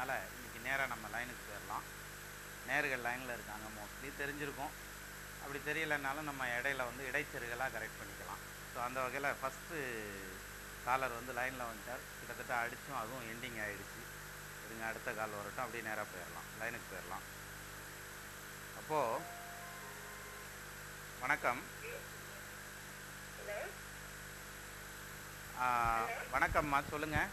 அதனால் இன்னைக்கு நேராக நம்ம லைனுக்கு போயிடலாம் நேர்கள் லைனில் இருக்காங்க மோஸ்ட்லி தெரிஞ்சிருக்கும் அப்படி தெரியலைனாலும் நம்ம இடையில வந்து இடைச்செருகலாக கரெக்ட் பண்ணிக்கலாம் ஸோ அந்த வகையில் ஃபஸ்ட்டு காலர் வந்து லைனில் வந்துட்டார் கிட்டத்தட்ட அடித்தும் அதுவும் எண்டிங் ஆகிடுச்சு இருங்க அடுத்த கால் வரட்டும் அப்படியே நேராக போயிடலாம் லைனுக்கு போயிடலாம் அப்போது வணக்கம் ஆ, வணக்கம்மா சொல்லுங்கள்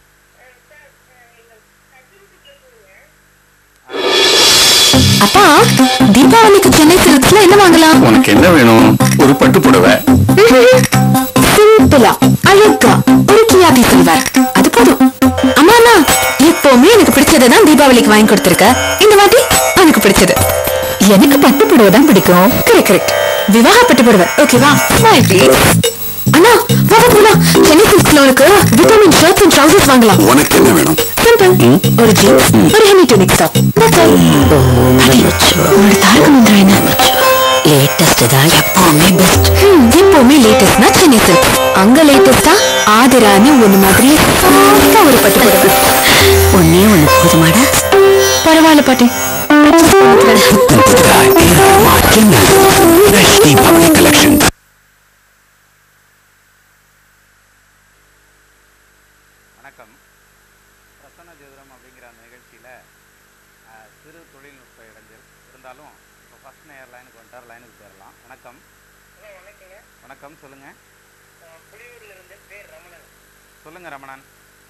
அப்பா தீபாவளிக்கு சென்னை சில்க்ஸ்ல என்ன வாங்கலாம் உனக்கு என்ன வேணும் ஒரு பட்டு புடவை சிம்பிளா அழகா ஒரு கியாபி சில்வர் அது போதும் அம்மா அம்மா எப்பவுமே எனக்கு பிடிச்சதை தான் தீபாவளிக்கு வாங்கி கொடுத்திருக்க இந்த வாட்டி எனக்கு பிடிச்சது எனக்கு பட்டு புடவை தான் பிடிக்கும் கரெக்ட் கரெக்ட் விவாக பட்டு புடவை ஓகேவா ஸ்மைல் ப்ளீஸ் அண்ணா வா வா போலாம் சென்னை சில்க்ஸ்ல உனக்கு விட்டமின் ஷர்ட்ஸ் அண்ட் ட்ரவுசர்ஸ் வாங்கலாம் உனக்கு என்ன வேணும் சிம்பிள் ஒரு ஜீன்ஸ் ஒரு ஹெமி டூனிக் டாப் தட்ஸ் ஆல் உன்னோட தாரக மந்திரம் என்ன லேட்டஸ்ட் தான் எப்பவுமே பெஸ்ட் எப்பவுமே லேட்டஸ்ட்னா சென்னை சில்க் அங்க லேட்டஸ்டா ஆதிரான்னு ஒண்ணு மாதிரி சாஃப்டா ஒரு பட்டு புடவை ஒன்னே ஒண்ணு போதுமாடா பரவாயில்ல பாட்டி தீபாவளி கலெக்ஷன் வணக்கம் பிரசன்ன ஜோதிடம் அப்படிங்கிற அந்த நிகழ்ச்சியில் சிறு தொழில்நுட்ப இடைஞ்சல் இருந்தாலும் இப்போ ஃபஸ்ட் நேர் லைனுக்கு வந்துட்டார் லைனுக்கு போயிடலாம் வணக்கம் வணக்கம் சொல்லுங்கள் புலியூர்ல இருந்து பேர் ரமணன் சொல்லுங்கள் ரமணன்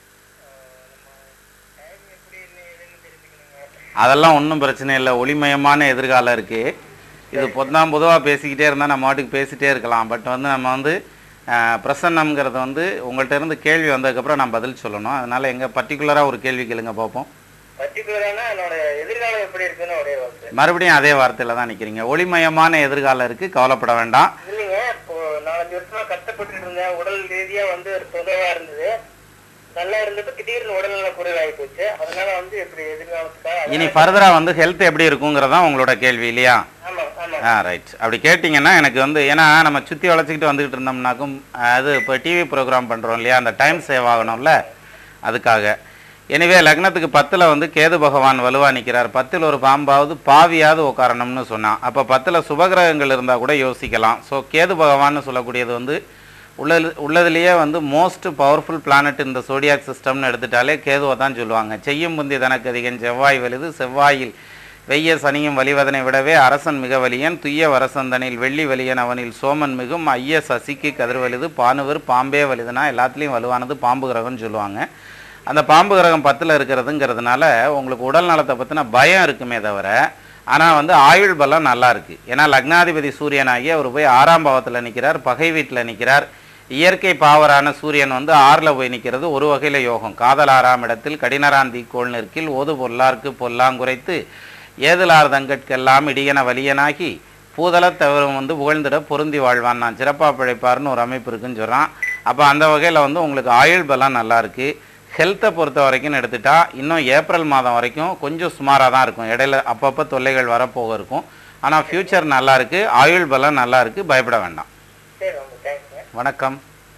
நம்ம டைம் எப்படி என்ன ஏதுன்னு தெரிஞ்சுக்கணுங்க அதெல்லாம் ஒன்றும் பிரச்சனை இல்லை ஒளிமயமான எதிர்காலம் இருக்குது இது பொத்தாம் பொதுவாக பேசிக்கிட்டே இருந்தால் நம்ம வாட்டுக்கு பேசிகிட்டே இருக்கலாம் பட் வந்து நம்ம வந்து அஹ், பிரசன்னம்ங்கிறது வந்து உங்கள்கிட்ட இருந்து கேள்வி வந்ததுக்கப்புறம் நான் பதில் சொல்லணும் அதனால் எங்கள் பர்டிகுலராக ஒரு கேள்வி கேளுங்க பார்ப்போம் பர்டிகுலரானா என்னோட எதிர்காலம் எப்படி இருக்குன்னு ஒரே வார்த்தை மறுபடியும் அதே வார்த்தையில் தான் நிற்கிறீங்க ஒளிமயமான எதிர்காலம் இருக்குது கவலைப்பட வேண்டாம் இல்லைங்க இப்போ நாலஞ்சு வருஷமா கஷ்டப்பட்டுட்டு இருந்தேன் உடல் ரீதியா வந்து ஒரு தொந்தரவா இருந்தது நல்லா இருந்தப்ப திடீர்னு உடல்நல குறைவாகி போச்சு அதனால வந்து இப்படி எதிர்காலத்துக்காக இனி ஃபர்தராக வந்து ஹெல்த் எப்படி இருக்குங்கிறதான் உங்களோட கேள்வி இல்லையா ஆமா ஆமா ஆ ரைட் அப்படி கேட்டிங்கன்னா எனக்கு வந்து ஏன்னா நம்ம சுற்றி வளைச்சிக்கிட்டு வந்துக்கிட்டு இருந்தோம்னாக்கும் அது இப்போ டிவி ப்ரோக்ராம் பண்ணுறோம் இல்லையா அந்த டைம் சேவ் ஆகணும்ல அதுக்காக எனவே லக்னத்துக்கு பத்தில் வந்து கேது பகவான் வலுவா நிற்கிறார் பத்தில் ஒரு பாம்பாவது பாவியாவது உட்காரணும்னு சொன்னான் அப்போ பத்தில் சுபகிரகங்கள் இருந்தால் கூட யோசிக்கலாம் ஸோ கேது பகவான்னு சொல்லக்கூடியது வந்து உள்ளது உள்ளதுலேயே வந்து மோஸ்ட் பவர்ஃபுல் பிளானட் இந்த சோடியாக் சிஸ்டம்னு எடுத்துட்டாலே கேதுவை தான் சொல்லுவாங்க செய்யும் முந்தி தனக்கதிகன் செவ்வாய் வலுது செவ்வாயில் வெய்ய சனியும் வலிவதனை விடவே அரசன் மிக வலியன் துய்ய வரசந்தனில் வெள்ளி வலியன் அவனில் சோமன் மிகும் ஐய சசிக்கு கதிர்வலிது பானுவர் பாம்பே வலிதுனா எல்லாத்துலேயும் வலுவானது பாம்பு கிரகம்னு சொல்லுவாங்க அந்த பாம்பு கிரகம் பத்தில் இருக்கிறதுங்கிறதுனால உங்களுக்கு உடல் நலத்தை பற்றின பயம் இருக்குமே தவிர ஆனால் வந்து ஆயுள் பலம் நல்லா இருக்கு ஏன்னா லக்னாதிபதி சூரியனாகி அவர் போய் ஆறாம் பாவத்தில் நிற்கிறார் பகை வீட்டில் நிற்கிறார் இயற்கை பாவரான சூரியன் வந்து ஆறில் போய் நிற்கிறது ஒரு வகையில் யோகம் காதல் ஆறாம் இடத்தில் கடினரான் தீக்கோள் நிற்கில் ஓது பொல்லார்க்கு பொல்லாங்குரைத்து ஏதலார் தங்கட்கெல்லாம் இடியன வலியனாகி பூதளத் தவறும் வந்து புகழ்ந்திட பொருந்தி வாழ்வான் நான் சிறப்பாக பிழைப்பார்னு ஒரு அமைப்பு இருக்குன்னு சொல்கிறான் அப்போ அந்த வகையில் வந்து உங்களுக்கு ஆயுள் பலம் நல்லா இருக்கு ஹெல்த்தை பொறுத்த வரைக்கும் எடுத்துட்டா இன்னும் ஏப்ரல் மாதம் வரைக்கும் கொஞ்சம் சுமாராக தான் இருக்கும் இடையில அப்பப்போ தொல்லைகள் வரப்போக இருக்கும் ஆனால் ஃப்யூச்சர் நல்லா இருக்கு ஆயுள் பலம் நல்லா இருக்கு பயப்பட வேண்டாம் சரி ரொம்ப தேங்க்ஸ்ங்க வணக்கம்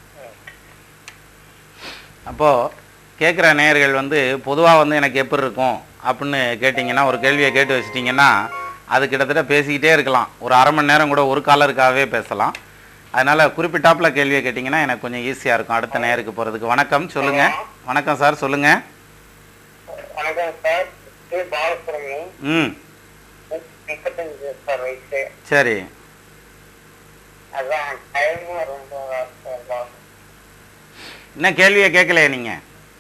அப்போது கேட்குற நேயர்கள் வந்து பொதுவாக வந்து எனக்கு எப்படி இருக்கும் அப்படின்னு கேட்டிங்கன்னா ஒரு கேள்வியை கேட்டு வச்சிட்டிங்கன்னா அது கிட்டத்தட்ட பேசிக்கிட்டே இருக்கலாம் ஒரு அரை மணி நேரம் கூட ஒரு காலருக்காகவே பேசலாம் அதனால் குறிப்பிட்டாப்புல கேள்வியை கேட்டிங்கன்னா எனக்கு கொஞ்சம் ஈஸியாக இருக்கும் அடுத்த நேருக்கு போகிறதுக்கு வணக்கம் சொல்லுங்கள் வணக்கம் சார் சொல்லுங்கள் வணக்கம் சார் பேர் பாலசுப்ரமணியம் ம் முப்பத்தஞ்சு சார் வயசு சரி அதான் டைமும் ரொம்ப சார் இன்னும் கேள்வியை கேட்கலையே நீங்கள்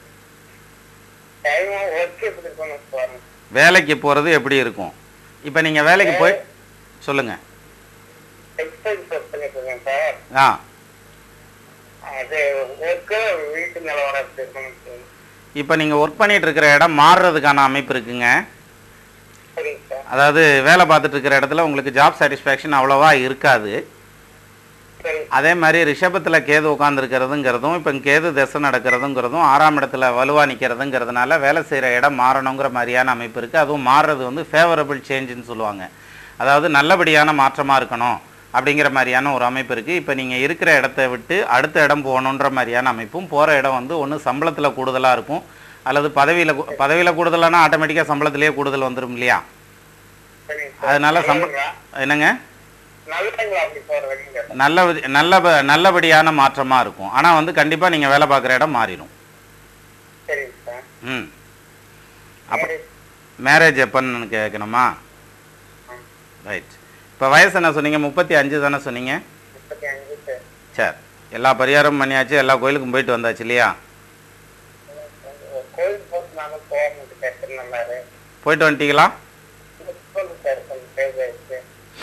டைமும் ஒர்க் எப்படி இருக்கணும் சார் வேலைக்கு போகிறது எப்படி இருக்கும் இப்போ நீங்கள் வேலைக்கு போய் சொல்லுங்கள் டெக்ஸ்டைல்ஸ் ஒர்க் பண்ணிட்டு இருக்கேன் சார் ஆ அது ஒர்க்கு வீட்டு நிலவரம் எப்படி இருக்கணும் சார் இப்போ நீங்கள் ஒர்க் பண்ணிட்டு இருக்கிற இடம் மாறுறதுக்கான அமைப்பு இருக்குங்க சரிங்க சார் அதாவது வேலை பார்த்துட்டு இருக்கிற இடத்துல உங்களுக்கு ஜாப் சாட்டிஸ்ஃபேக்ஷன் அவ்வளோவா இருக்காது சரி அதே மாதிரி ரிஷபத்தில் கேது உட்காந்துருக்கிறதுங்கிறதும் இப்போ கேது திசை நடக்கிறதுங்கிறதும் ஆறாம் இடத்துல வலுவாக நிற்கிறதுங்கிறதுனால வேலை செய்கிற இடம் மாறணுங்கிற மாதிரியான அமைப்பு இருக்குது அதுவும் மாறுறது வந்து ஃபேவரபிள் சேஞ்சுன்னு சொல்லுவாங்க அதாவது நல்லபடியான மாற்றமாக இருக்கணும் அப்படிங்கிற மாதிரியான ஒரு அமைப்பு இருக்குது இப்போ நீங்கள் இருக்கிற இடத்த விட்டு அடுத்த இடம் போகணுன்ற மாதிரியான அமைப்பும் போகிற இடம் வந்து ஒன்று சம்பளத்தில் கூடுதலாக இருக்கும் அல்லது பதவியில் பதவியில் கூடுதலானா ஆட்டோமேட்டிக்காக சம்பளத்திலேயே கூடுதல் வந்துடும் இல்லையா சரிங்க சார் அதனால சம்ப என்னங்க நல்லதுங்களா அப்படி போற வழிங்க நல்ல வித- நல்ல ப- நல்லபடியான மாற்றமாக இருக்கும் ஆனால் வந்து கண்டிப்பாக நீங்கள் வேலை பார்க்குற இடம் மாறிடும் சரிங்க சார் ம் அப்போ மேரேஜ் எப்போன்னு கேட்கணுமா ரைட் இப்போ வயசு என்ன சொன்னீங்க முப்பத்தி அஞ்சு தானே சொன்னீங்க முப்பத்தி அஞ்சு சார் சரி எல்லா பரிகாரமும் பண்ணியாச்சு எல்லா கோயிலுக்கும் போயிட்டு வந்தாச்சு இல்லையா கோயிலுக்கு போட்டு நாங்க போக முடியும் சார் திருநள்ளாறு போயிட்டு வந்துட்டீங்களா சொல்லுங்க சார் கொஞ்சம் சேவ் ஆயிடுச்சு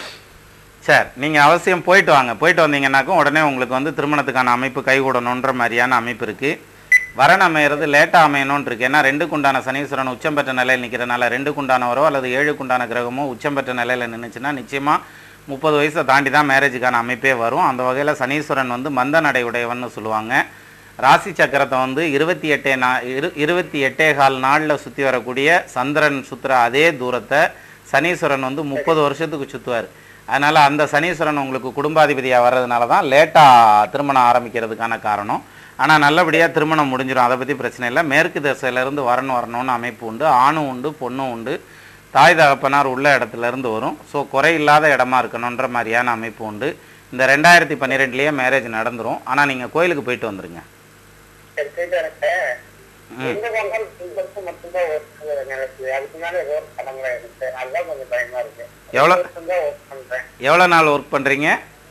சரி நீங்கள் அவசியம் போயிட்டு வாங்க போயிட்டு வந்தீங்கன்னாக்கும் உடனே உங்களுக்கு வந்து திருமணத்துக்கான அமைப்பு கைகூடணுன்ற மாதிரியான அமைப்பு இருக்குது வரன் அமையிறது லேட்டாக அமையணும்னு இருக்கு ஏன்னா ரெண்டுக்குண்டான சனீஸ்வரன் உச்சம் பெற்ற நிலையில் நிற்கிறனால ரெண்டுக்குண்டானவரோ அல்லது ஏழுக்குண்டான கிரகமோ உச்சம் பெற்ற நிலையில் நின்றுச்சுன்னா நிச்சயமாக முப்பது வயசை தாண்டி தான் மேரேஜுக்கான அமைப்பே வரும் அந்த வகையில் சனீஸ்வரன் வந்து மந்த நடை உடையவன்னு சொல்லுவாங்க ராசி சக்கரத்தை வந்து இருபத்தி எட்டே நா இரு இருபத்தி எட்டே கால் நாளில் சுற்றி வரக்கூடிய சந்திரன் சுற்றுற அதே தூரத்தை சனீஸ்வரன் வந்து முப்பது வருஷத்துக்கு சுற்றுவார் அதனால் அந்த சனீஸ்வரன் உங்களுக்கு குடும்பாதிபதியாக வர்றதுனால தான் லேட்டாக திருமணம் ஆரம்பிக்கிறதுக்கான காரணம் ஆனால் நல்லபடியாக திருமணம் முடிஞ்சிடும் அதை பற்றி பிரச்சனை இல்லை மேற்கு திசையிலேருந்து வரணும் வரணும்னு அமைப்பு உண்டு ஆணும் உண்டு பொண்ணும் உண்டு தாய் தகப்பனார் உள்ள இடத்துல இருந்து வரும் ஸோ குறை இல்லாத இடமா இருக்கணுன்ற மாதிரியான அமைப்பு உண்டு இந்த ரெண்டாயிரத்தி பன்னிரெண்டுலேயே மேரேஜ் நடந்துரும் ஆனால் நீங்கள் கோயிலுக்கு போயிட்டு வந்துருங்க சரி போயிட்டு வரேன் சார் எங்க போனாலும் இந்த வருஷம் மட்டும்தான் ஒர்க் நடக்குது அதுக்கு மேல ஏதோ ஒரு கடமை இருக்கு சார் அதுதான் கொஞ்சம் பயமா இருக்கு எவ்வளவு? ரெண்டு வருஷம் தான் ஒர்க் பண்றேன் எவ்வளோ நாள் ஒர்க் பண்ணுறீங்க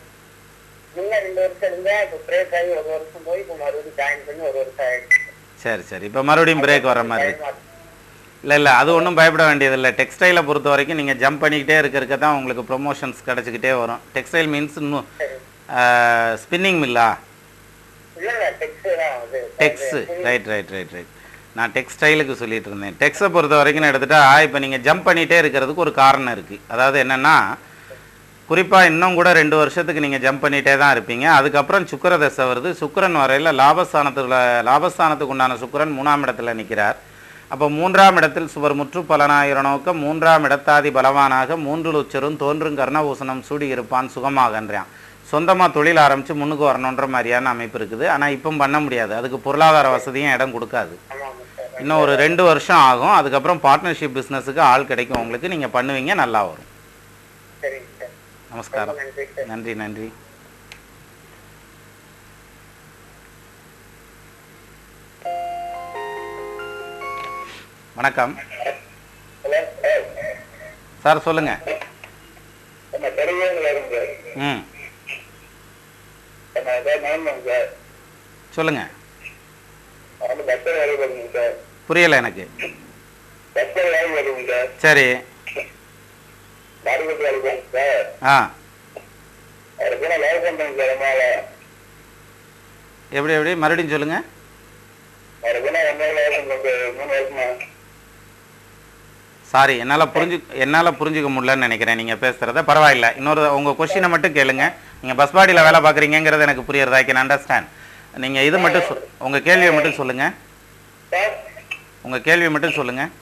முன்ன ரெண்டு வருஷம் இருந்தா இப்போ பிரேக் ஆகி ஒரு வருஷம் போய் இப்போ மறுபடியும் ஜாயின் பண்ணி ஒரு வருஷம் ஆயிடுச்சு சரி சரி இப்போ மறுபடியும் பிரேக் வர மாதிரி இருக்கு பயமா இருக்கு. இல்லை இல்லை அது ஒன்றும் பயப்பட வேண்டியதில்லை டெக்ஸ்டைலை பொறுத்த வரைக்கும் நீங்கள் ஜம்ப் பண்ணிக்கிட்டே இருக்க இருக்க தான் உங்களுக்கு ப்ரொமோஷன்ஸ் கிடச்சிக்கிட்டே வரும் டெக்ஸ்டைல் மீன்ஸ் இன்னும் சரி ஸ்பின்னிங் மில்லா இல்ல இல்ல டெக்ஸ் தான் அது டெக்ஸு ரைட் ரைட் ரைட் ரைட் நான் டெக்ஸ்டைலுக்கு சொல்லிட்டு இருந்தேன் டெக்ஸை பொறுத்த வரைக்கும் எடுத்துட்டா இப்போ நீங்கள் ஜம்ப் பண்ணிகிட்டே இருக்கிறதுக்கு ஒரு காரணம் இருக்குது அதாவது என்னென்னா குறிப்பாக இன்னும் கூட ரெண்டு வருஷத்துக்கு நீங்கள் ஜம்ப் பண்ணிகிட்டே தான் இருப்பீங்க அதுக்கப்புறம் சுக்கிர தசை வருது சுக்கிரன் வரையில் லாபஸ்தானத்தில் லாபஸ்தானத்துக்கு உண்டான சுக்கிரன் மூணாம் இடத்துல நிற்கிறார் அப்போ மூன்றாம் இடத்தில் சுவர் முற்று பலனாயிர நோக்க மூன்றாம் இடத்தாதி பலவானாக மூன்று உச்சரும் தோன்றும் கர்ணபூசணம் சூடி இருப்பான் சுகமாகன்றான் சொந்தமாக தொழில் ஆரம்பித்து முன்னுக்கு வரணுன்ற மாதிரியான அமைப்பு இருக்குது ஆனால் இப்போ பண்ண முடியாது அதுக்கு பொருளாதார வசதியும் இடம் கொடுக்காது ஆமா ஆமா சார் இன்னும் ஒரு ரெண்டு வருஷம் ஆகும் அதுக்கப்புறம் பார்ட்னர்ஷிப் பிஸ்னஸுக்கு ஆள் கிடைக்கும் உங்களுக்கு நீங்கள் பண்ணுவீங்க நல்லா வரும் சரிங்க சார் நமஸ்காரம் ரொம்ப நன்றி சார் நன்றி நன்றி வணக்கம் ஹலோ சார் சொல்லுங்க நம்ம தெரியவங்கள இருந்து ம் நம்ம அதான் நானும் சார் சொல்லுங்க வந்து பஸ்ஸில் வேலை பண்ணுங்க சார் புரியலை எனக்கு பஸ்ஸில் வேலை பண்ணுங்க சார் சரி மார்க்கெட் வேலை பண்ணுங்க சார் ஆ அதுக்கு நான் வேலை பண்ணுறேங்க சார் அதனால எப்படி எப்படி மறுபடியும் சொல்லுங்க அதுக்கு நான் ஒன்றரை வேலை பண்ணுறேன் மூணு வருஷமா சாரி என்னால் புரிஞ்சு என்னால் புரிஞ்சுக்க முடியலன்னு நினைக்கிறேன் நீங்கள் பேசுகிறத பரவாயில்ல இன்னொரு உங்கள் கொஷினை மட்டும் கேளுங்க நீங்கள் பஸ் பாடியில் வேலை பார்க்குறீங்கிறது எனக்கு புரியுறது ஐ கேன் அண்டர்ஸ்டாண்ட் நீங்கள் இது மட்டும் சொல் உங்கள் கேள்வியை மட்டும் சொல்லுங்கள் சார் உங்கள் கேள்வியை மட்டும் சொல்லுங்கள்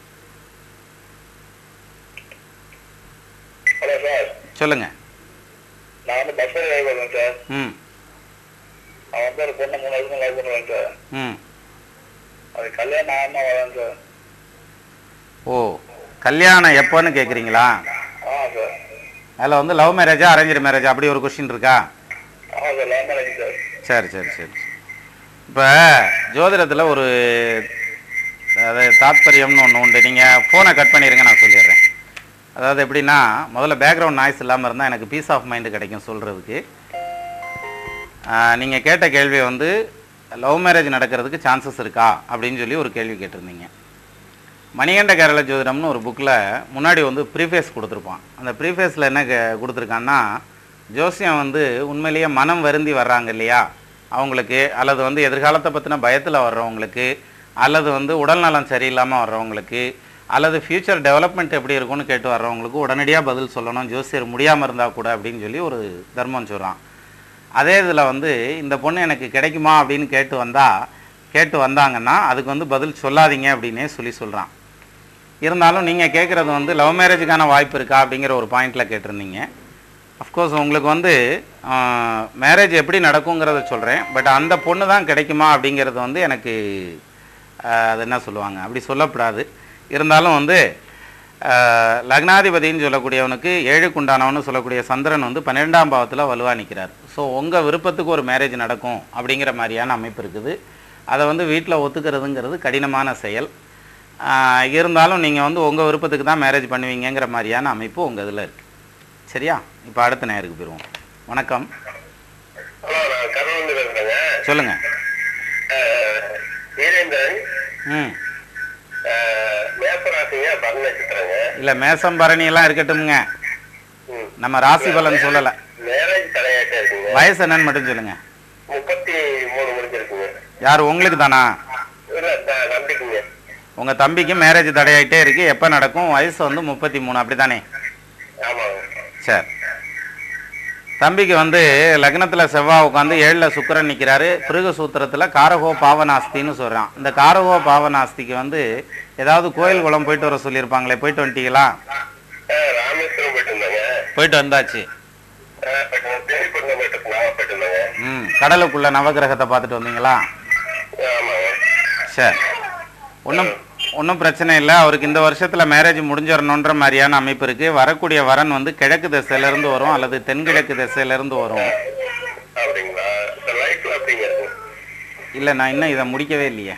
ஹலோ சார் சொல்லுங்கள் நான் வந்து பஸ்ஸில் வேலை பண்ணுறேன் சார் ம் அவன் வந்து ஒரு பொண்ணை மூணு வருஷம் லவ் பண்ணுவேன் சார் ம் அது கல்யாணம் ஆகாம வரேன் சார் ஓ கல்யாணம் எப்போன்னு கேட்குறீங்களா ஆ சார் அதில் வந்து லவ் மேரேஜா அரேஞ்சு மேரேஜா அப்படி ஒரு கொஷின் இருக்கா ஆ சார் லவ் மேரேஜ் சார் சரி சரி சரி இப்போ ஜோதிடத்தில் ஒரு அது தாத்பரியம்னு ஒன்று உண்டு நீங்கள் ஃபோனை கட் பண்ணிடுங்க நான் சொல்லிடுறேன் அதாவது எப்படின்னா முதல்ல பேக்ரவுண்ட் நாய்ஸ் இல்லாமல் இருந்தால் எனக்கு பீஸ் ஆஃப் மைண்டு கிடைக்கும் சொல்கிறதுக்கு நீங்கள் கேட்ட கேள்வி வந்து லவ் மேரேஜ் நடக்கிறதுக்கு சான்சஸ் இருக்கா அப்படின்னு சொல்லி ஒரு கேள்வி கேட்டிருந்தீங்க மணிகண்ட கேரள ஜோதிடம்னு ஒரு புக்கில் முன்னாடி வந்து ப்ரீஃபேஸ் கொடுத்துருப்பான் அந்த ப்ரீஃபேஸில் என்ன கே- கொடுத்துருக்கான்னா ஜோசியம் வந்து உண்மையிலேயே மனம் வருந்தி வர்றாங்க இல்லையா அவங்களுக்கு அல்லது வந்து எதிர்காலத்தை பற்றின பயத்தில் வர்றவங்களுக்கு அல்லது வந்து உடல்நலம் சரியில்லாமல் வர்றவங்களுக்கு அல்லது ஃப்யூச்சர் டெவலப்மெண்ட் எப்படி இருக்கும்னு கேட்டு வர்றவங்களுக்கு உடனடியாக பதில் சொல்லணும் ஜோசியர் முடியாமல் இருந்தால் கூட அப்படின்னு சொல்லி ஒரு தர்மம் சொல்கிறான் அதே இதில் வந்து இந்த பொண்ணு எனக்கு கிடைக்குமா அப்படின்னு கேட்டு வந்தால் கேட்டு வந்தாங்கன்னா அதுக்கு வந்து பதில் சொல்லாதீங்க அப்படின்னே சொல்லி சொல்கிறான் இருந்தாலும் நீங்கள் கேட்குறது வந்து லவ் மேரேஜுக்கான வாய்ப்பு இருக்கா அப்படிங்கிற ஒரு பாயிண்டில் கேட்டிருந்தீங்க அஃப்கோர்ஸ் உங்களுக்கு வந்து மேரேஜ் எப்படி நடக்குங்கிறத சொல்கிறேன் பட் அந்த பொண்ணு தான் கிடைக்குமா அப்படிங்கிறது வந்து எனக்கு ஆஹ், அது என்ன சொல்லுவாங்க அப்படி சொல்லக்கூடாது இருந்தாலும் வந்து ஆஹ், லக்னாதிபதின்னு சொல்லக்கூடியவனுக்கு ஏழுக்குண்டானவனு சொல்லக்கூடிய சந்திரன் வந்து பன்னிரெண்டாம் பாவத்தில் வலுவா நிற்கிறார் ஸோ உங்கள் விருப்பத்துக்கு ஒரு மேரேஜ் நடக்கும் அப்படிங்கிற மாதிரியான அமைப்பு இருக்குது அதை வந்து வீட்டில் ஒத்துக்கிறதுங்கிறது கடினமான செயல் ஆஹ், இருந்தாலும் நீங்கள் வந்து உங்கள் விருப்பத்துக்கு தான் மேரேஜ் பண்ணுவீங்கங்கிற மாதிரியான அமைப்பு உங்கள் இதில் இருக்குது சரியா இப்போ அடுத்த நேருக்கு போயிடுவோம் வணக்கம் ஹலோ நான் கருண் பேசுறேங்க சொல்லுங்கள் அஹ், வீரேந்திரன் ம் அஹ், மேசராசிங்க பரண நட்சத்திரங்க இல்லை மேசம் பரணி எல்லாம் இருக்கட்டும்ங்க ம். நம்ம ராசி பலன் சொல்லலை மேரேஜ் தலையாட்டே இருக்குங்க வயசு என்னன்னு மட்டும் சொல்லுங்கள் முப்பத்தி மூணு முடிஞ்சிருக்குங்க யார் உங்களுக்கு தானா இல்ல த- நம்பிக்கைங்க உங்கள் தம்பிக்கு மேரேஜ் தடையாயிட்டே இருக்கு எப்போ நடக்கும் வயசு வந்து முப்பத்தி மூணு அப்படி தானே ஆமாங்க சரி தம்பிக்கு வந்து லக்னத்தில் செவ்வாய் உட்காந்து ஏழில் சுக்கிரன் நிற்கிறாரு பிருக சூத்திரத்தில் காரகோ பாவனாஸ்தின்னு சொல்கிறான் இந்த காரகோ பாவனாஸ்திக்கு வந்து ஏதாவது கோயில் குளம் போயிட்டு வர சொல்லியிருப்பாங்களே போயிட்டு வந்துட்டீங்களா அஹ், ராமேஸ்வரம் போயிட்டு இருந்தாங்க போயிட்டு வந்தாச்சு அஹ், போயிட்டு வந்தேன். தேனிப்பட்டினம் போயிட்டு இருந்தாங்க போயிட்டு இருந்தாங்க ம் கடலுக்குள்ள நவகிரகத்தை பார்த்துட்டு வந்தீங்களா ஆமாங்க சரி ஒன்றும் ஒன்றும் பிரச்சனை இல்லை அவருக்கு இந்த வருஷத்தில் மேரேஜ் முடிஞ்சிடணுன்ற மாதிரியான அமைப்பு இருக்குது வரக்கூடிய வரன் வந்து கிழக்கு திசையிலேருந்து வரும் அல்லது தென்கிழக்கு திசையிலேருந்து வரும் அப்படிங்களா இந்த லைஃப்ல அப்படிங்க இல்லை நான் இன்னும் இதை முடிக்கவே இல்லையே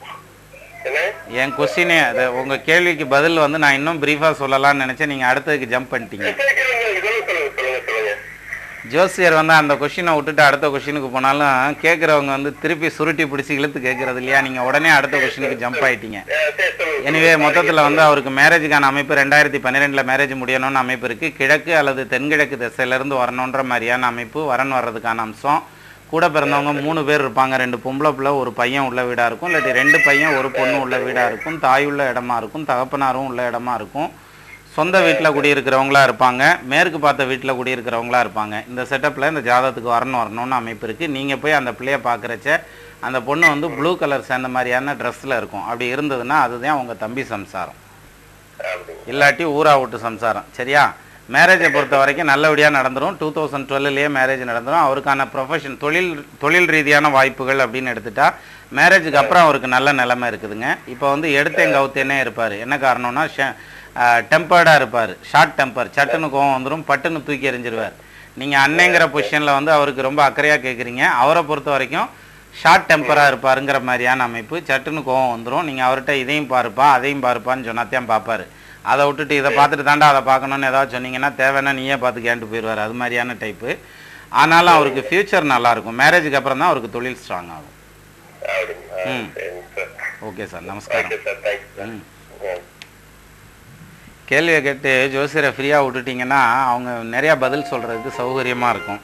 என்ன என் கொஸ்டினே அது உங்கள் கேள்விக்கு பதில் வந்து நான் இன்னும் ப்ரீஃபாக சொல்லலாம்னு நினச்சேன் நீங்கள் அடுத்ததுக்கு ஜம்ப் பண்ணிட்டீங்க சரி, கேளுங்க. இதெல்லாம் சொல்லுங்க சொல்லுங்க சொல்லுங்க ஜோசியர் வந்து அந்த கொஷினை விட்டுட்டு அடுத்த கொஷினுக்கு போனாலும் கேட்குறவங்க வந்து திருப்பி சுருட்டி பிடிச்சி இழுத்து கேட்குறது இல்லையா நீங்கள் உடனே அடுத்த கொஷினுக்கு ஜம்ப் ஆயிட்டீங்க அஹ், சரி சொல்லுங்க எனிவே மொத்தத்தில் வந்து அவருக்கு மேரேஜுக்கான அமைப்பு ரெண்டாயிரத்தி பன்னிரெண்டில் மேரேஜ் முடியணும்னு அமைப்பு இருக்குது கிழக்கு அல்லது தென்கிழக்கு திசையிலேருந்து வரணுன்ற மாதிரியான அமைப்பு வரன் வர்றதுக்கான அம்சம் கூட பிறந்தவங்க மூணு பேர் இருப்பாங்க ரெண்டு பொம்பளை பிள்ளை ஒரு பையன் உள்ள வீடாக இருக்கும் இல்லாட்டி ரெண்டு பையன் ஒரு பொண்ணு உள்ள வீடாக இருக்கும் தாய் உள்ள இடமா இருக்கும் தகப்பனாரும் உள்ள இடமா இருக்கும் சொந்த வீட்டில் குடியிருக்கிறவங்களா இருப்பாங்க மேற்கு பார்த்த வீட்டில் குடியிருக்கிறவங்களா இருப்பாங்க இந்த செட்டப்பில் இந்த ஜாதகத்துக்கு வரணும் வரணும்னு அமைப்பு இருக்குது நீங்கள் போய் அந்த பிள்ளைய பார்க்குறச்ச அந்த பொண்ணு வந்து ப்ளூ கலர் சேர்ந்த மாதிரியான ட்ரெஸ்ஸில் இருக்கும் அப்படி இருந்ததுன்னா அதுதான் உங்கள் தம்பி சம்சாரம் அப்படிங்க இல்லாட்டி ஊரா விட்டு சம்சாரம் சரியா மேரேஜை பொறுத்த வரைக்கும் நல்லபடியாக நடந்துரும் டூ தௌசண்ட் டுவெல்லையே மேரேஜ் நடந்துரும் அவருக்கான ப்ரொஃபஷன் தொழில் தொழில் ரீதியான வாய்ப்புகள் அப்படின்னு எடுத்துட்டா மேரேஜுக்கு அப்புறம் அவருக்கு நல்ல நிலைமை இருக்குதுங்க இப்போ வந்து எடுத்தேன் கவுத்தேனே இருப்பார் என்ன காரணம்னா டெம்பர்டாக இருப்பார் ஷார்ட் டெம்பர் சட்டுன்னு கோவம் வந்துடும் பட்டுன்னு தூக்கி எறிஞ்சிருவார் நீங்கள் அண்ணேங்கிற பொசிஷனில் வந்து அவருக்கு ரொம்ப அக்கறையாக கேட்குறீங்க அவரை பொறுத்த வரைக்கும் ஷார்ட் டெம்பராக இருப்பாருங்கிற மாதிரியான அமைப்பு சட்டுன்னு கோவம் வந்துடும் நீங்கள் அவர்கிட்ட இதையும் பாருப்பா அதையும் பாருப்பான்னு சொன்னாத்தான் பார்ப்பாரு அதை விட்டுட்டு இதை பார்த்துட்டு தாண்டா அதை பார்க்கணுன்னு ஏதாவது சொன்னீங்கன்னா தேவைன்னா நீயே பார்த்து கேட்டு போயிடுவார் அது மாதிரியான டைப்பு ஆனாலும் அவருக்கு ஃப்யூச்சர் நல்லாயிருக்கும் மேரேஜுக்கு அப்புறம் தான் அவருக்கு தொழில் ஸ்ட்ராங் ஆகும் அப்படிங்களா ம். சரிங்க சார் ஓகே சார் நமஸ்காரம் ஓகே சார் தேங்க்ஸ் சார் ம். ம். கேள்வியை கேட்டு ஜோசியரை ஃப்ரீயாக விட்டுட்டிங்கன்னா அவங்க நிறையா பதில் சொல்கிறதுக்கு சௌகரியமாக இருக்கும்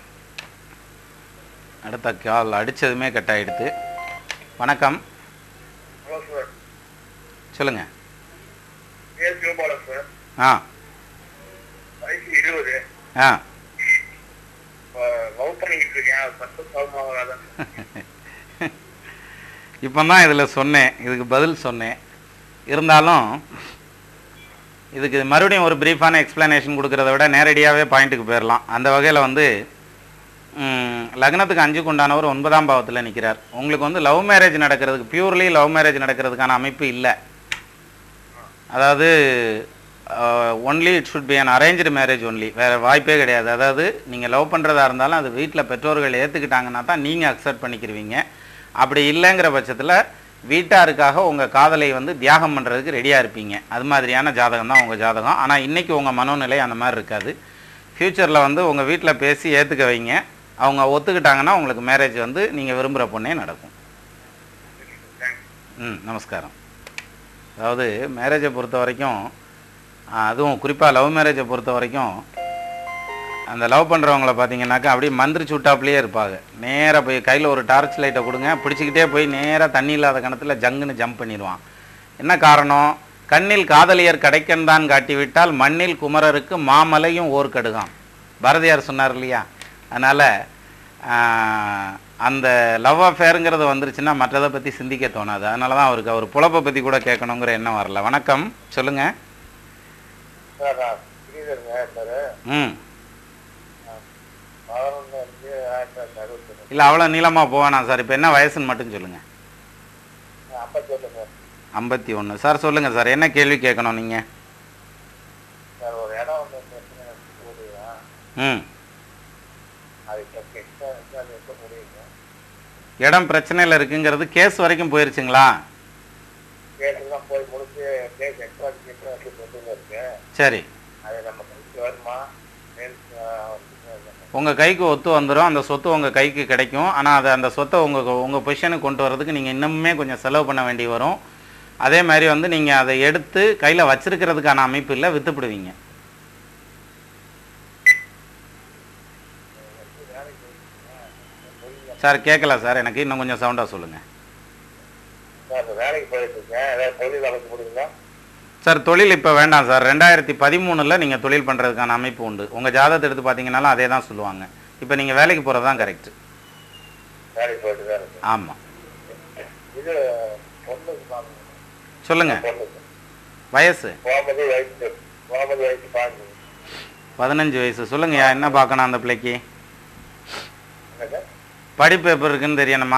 அடுத்த கால் அடித்ததுமே கட் ஆகிடுது வணக்கம் ஹலோ சார் சொல்லுங்கள் ஏ சிவபாலன் சார் ஆ வயசு இருபது ஆ லவ் பண்ணிக்கிட்டு இருக்கேன் பத்து சாதமாக இப்போ தான் இதில் சொன்னேன் இதுக்கு பதில் சொன்னேன் இருந்தாலும் இதுக்கு மறுபடியும் ஒரு பிரீஃபான எக்ஸ்ப்ளனேஷன் கொடுக்கறத விட நேரடியாகவே பாயிண்ட்டுக்கு போயிடலாம் அந்த வகையில் வந்து ம், லக்னத்துக்கு அஞ்சுக்கு உண்டானவர் ஒன்பதாம் பாவத்தில் நிற்கிறார் உங்களுக்கு வந்து லவ் மேரேஜ் நடக்கிறதுக்கு பியூர்லி லவ் மேரேஜ் நடக்கிறதுக்கான அமைப்பு இல்லை அதாவது only it should be an arrange marriage only வேறு வாய்ப்பே கிடையாது அதாவது நீங்கள் லவ் பண்ணுறதா இருந்தாலும் அது வீட்டில் பெற்றோர்கள் ஏற்றுக்கிட்டாங்கன்னா தான் நீங்கள் அக்செப்ட் பண்ணிக்கிருவீங்க அப்படி இல்லைங்கிற பட்சத்தில் வீட்டாருக்காக உங்கள் காதலை வந்து தியாகம் பண்ணுறதுக்கு ரெடியாக இருப்பீங்க அது மாதிரியான ஜாதகம் தான் உங்கள் ஜாதகம் ஆனால் இன்றைக்கி உங்கள் மனோநிலை அந்த மாதிரி இருக்காது ஃப்யூச்சரில் வந்து உங்கள் வீட்டில் பேசி ஏற்றுக்க வைங்க அவங்க ஒத்துக்கிட்டாங்கன்னா உங்களுக்கு மேரேஜ் வந்து நீங்கள் விரும்புகிற பொண்ணே நடக்கும் ம் நமஸ்காரம் அதாவது மேரேஜை பொறுத்த வரைக்கும் ஆ, அதுவும் குறிப்பாக லவ் மேரேஜை பொறுத்த வரைக்கும் அந்த லவ் பண்ணுறவங்கள பார்த்தீங்கன்னாக்கா அப்படியே மந்திரி சுட்டாப்லேயே இருப்பாங்க நேராக போய் கையில் ஒரு டார்ச் லைட்டை கொடுங்க பிடிச்சிக்கிட்டே போய் நேராக தண்ணி இல்லாத கிணத்துல ஜங்குன்னு ஜம்ப் பண்ணிடுவான் என்ன காரணம் கண்ணில் காதலியர் கிடைக்கன் தான் காட்டிவிட்டால் மண்ணில் குமரருக்கு மாமலையும் ஓர் கடுகாம் பாரதியார் சொன்னார் இல்லையா அதனால் அந்த லவ் அஃபேருங்கிறது வந்துருச்சுன்னா மற்றதை பற்றி சிந்திக்க தோணாது அதனால தான் அவருக்கு அவர் புலப்பை பற்றி கூட கேட்கணுங்கிற எண்ணம் வரல வணக்கம் சொல்லுங்கள் சார் நான் ஸ்ரீதருங்க சார் ம் பதினொன்று அஞ்சு ஆயிரத்தி தொள்ளாயிரத்தி அறுபத்தி இல்லை அவ்வளோ நீளமாக போவேணாம் சார் இப்போ என்ன வயசுன்னு மட்டும் சொல்லுங்கள் ஐம்பத்தொன்று ஐம்பத்தி ஒன்று சார் சொல்லுங்கள் சார் என்ன கேள்வி கேட்கணும் நீங்கள் சார் ஒரு இடம் வந்து பிரச்சனை போகுதுயா ம் அது இப்போ எக்ஸ்ட்ரா இருக்கு அது எப்போ முடியுங்க இடம் பிரச்சனையில் இருக்குங்கிறது கேஸ் வரைக்கும் போயிருச்சுங்களா கேட்டுலாம் போய் முடிச்சு கேஸ் எக்ஸ்ட்ரா எக்ஸ்ட்ரா சொல்லுங்க இருக்கு சரி அது நம்ம கைக்கு வருமா மேல் உங்கள் கைக்கு ஒத்து வந்துடும் அந்த சொத்து உங்கள் கைக்கு கிடைக்கும் ஆனால் அது அந்த சொத்தை உங்கள் உங்கள் பொசிஷனுக்கு கொண்டு வரதுக்கு நீங்கள் இன்னுமே கொஞ்சம் செலவு பண்ண வேண்டி வரும் அதே மாதிரி வந்து நீங்கள் அதை எடுத்து கையில் வச்சிருக்கிறதுக்கான அமைப்பு இல்லை விற்றுப்பிடுவீங்க சார் கேட்கல சார் எனக்கு இன்னும் கொஞ்சம் சவுண்டாக சொல்லுங்கள் சார் வேலைக்கு போயிட்டு இருக்கேன் ஏதாவது தொழில் அமைக்க முடியுங்களா சார் தொழில் இப்போ வேண்டாம் சார் ரெண்டாயிரத்தி பதிமூணில் நீங்கள் தொழில் பண்ணுறதுக்கான அமைப்பு உண்டு உங்கள் ஜாதகத்தை எடுத்து பார்த்தீங்கன்னாலும் அதே தான் சொல்லுவாங்க இப்போ நீங்கள் வேலைக்கு போகிறது தான் கரெக்ட் வேலைக்கு போயிட்டு தான் இருக்கு ஆமாம் இது பொண்ணுக்கு பாருங்க சொல்லுங்கள் பொண்ணுக்கு வயசு கோமதி வயசு கோமதி வயசு பாருங்க பதினஞ்சு வயசு சொல்லுங்கய்யா என்ன பார்க்கணும் அந்த பிள்ளைக்கு என்னங்க படிப்பு எப்போ இருக்குன்னு தெரியணுமா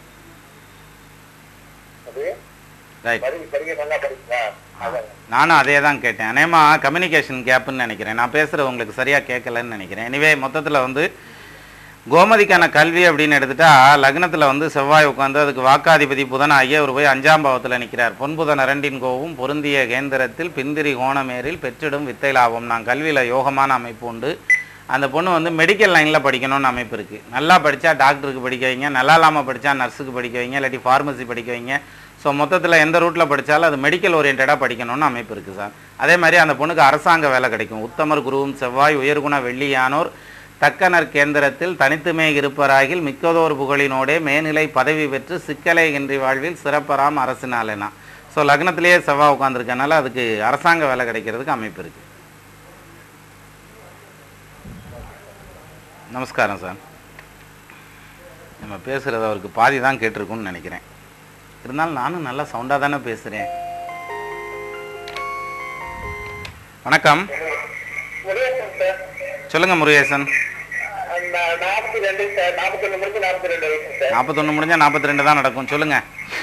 அது ரைட் படிக்க படிக்க நல்லா படிக்கிறா அதாங்க நானும் அதே தான் கேட்டேன் அநேமா கம்யூனிகேஷன் கேப்புன்னு நினைக்கிறேன் நான் பேசுகிறது உங்களுக்கு சரியாக கேட்கலன்னு நினைக்கிறேன் எனிவே மொத்தத்தில் வந்து கோமதிக்கான கல்வி அப்படின்னு எடுத்துட்டா லக்னத்தில் வந்து செவ்வாய் உட்காந்து அதுக்கு வாக்காதிபதி புதன் ஆகிய அவர் போய் அஞ்சாம் பாவத்தில் நிற்கிறார் பொன்புதன் அரண்டின் கோவும் பொருந்திய கேந்திரத்தில் பிந்திரி கோணமேரில் பெற்றிடும் வித்தை லாபம் நான் கல்வியில் யோகமான அமைப்பு உண்டு அந்த பொண்ணு வந்து மெடிக்கல் லைனில் படிக்கணும்னு அமைப்பு இருக்குது நல்லா படித்தா டாக்டருக்கு படிக்க வைங்க நல்லா இல்லாமல் படித்தா நர்ஸுக்கு படிக்க வைங்க இல்லாட்டி ஃபார்மசி படிக்க வைங்க ஸோ மொத்தத்தில் எந்த ரூட்டில் படித்தாலும் அது மெடிக்கல் ஓரியன்டாக படிக்கணும்னு அமைப்பு இருக்குது சார் அதே மாதிரி அந்த பொண்ணுக்கு அரசாங்க வேலை கிடைக்கும் உத்தமர் குருவும் செவ்வாய் உயர்குண வெள்ளியானோர் தக்கனர் கேந்திரத்தில் தனித்துமே இருப்பராகில் மிக்கதோர் புகழினோடே மேல்நிலை பதவி பெற்று சிக்கலை இன்றி வாழ்வில் சிறப்பராம் அரசினாலேனா ஸோ லக்னத்திலேயே செவ்வாய் உட்காந்துருக்கனால அதுக்கு அரசாங்க வேலை கிடைக்கிறதுக்கு அமைப்பு இருக்குது நமஸ்காரம் சார் நம்ம பேசுகிறது அவருக்கு பாதி தான் கேட்டிருக்கும்னு நினைக்கிறேன் இருந்தாலும் நானும் நல்லா சவுண்டாக தானே பேசுகிறேன் வணக்கம் முருகேசன் சார் சொல்லுங்கள் முருகேசன் அந்த நாற்பத்தி ரெண்டு சார் நாற்பத்தொன்று முடிச்சு நாற்பத்தி ரெண்டு வயசு சார் நாற்பத்தொன்று முடிஞ்சால் நாற்பத்தி ரெண்டு தான் நடக்கும் சொல்லுங்கள்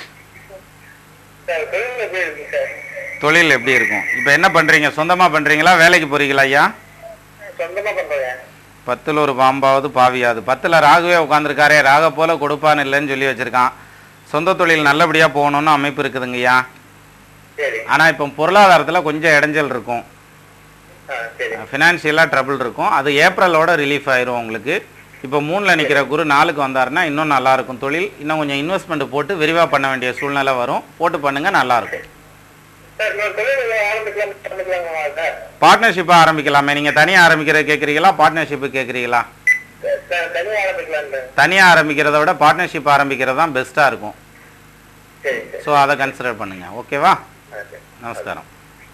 சார் தொழில் எப்படி இருக்கு சார் தொழில் எப்படி இருக்கும் இப்போ என்ன பண்ணுறீங்க சொந்தமாக பண்ணுறீங்களா வேலைக்கு போகிறீங்களா ஐயா சொந்தமா பண்றேன் பத்தில் ஒரு பாம்பாவது பாவியாது பத்தில் ராகுவே உட்காந்துருக்காரே ராக போல கொடுப்பான் இல்லைன்னு சொல்லி வச்சுருக்கான் சொந்த தொழில் நல்லபடியாக போகணுன்னு அமைப்பு இருக்குதுங்கய்யா சரி ஆனால் இப்போ பொருளாதாரத்தில் கொஞ்சம் இடைஞ்சல் இருக்கும் ஆ சரி ஃபினான்ஷியலாக ட்ரபிள் இருக்கும் அது ஏப்ரலோட ரிலீஃப் ஆயிரும் உங்களுக்கு இப்போ மூணில் நிற்கிற குரு நாலுக்கு வந்தாருன்னா இன்னும் நல்லா இருக்கும் தொழில் இன்னும் கொஞ்சம் இன்வெஸ்ட்மெண்ட் போட்டு விரிவாக பண்ண வேண்டிய சூழ்நிலை வரும் போட்டு பண்ணுங்க நல்லா இருக்கும் சார் இன்னொரு தொழில் ஆரம்பிக்கலாம் பண்ணிக்கலாமா சார் பார்ட்னர்ஷிப்பாக ஆரம்பிக்கலாமே நீங்கள் தனியாக ஆரம்பிக்கிறது கேட்குறீங்களா பார்ட்னர்ஷிப்பு கேட்குறீங்களா சார் தனியாக ஆரம்பிக்கலாம் தனியாக ஆரம்பிக்கிறத விட பார்ட்னர்ஷிப் ஆரம்பிக்கிறது தான் பெஸ்ட்டாக இருக்கும் சரி சார் ஸோ அதை கன்சிடர் பண்ணுங்க ஓகேவா ஆ சரி நமஸ்காரம்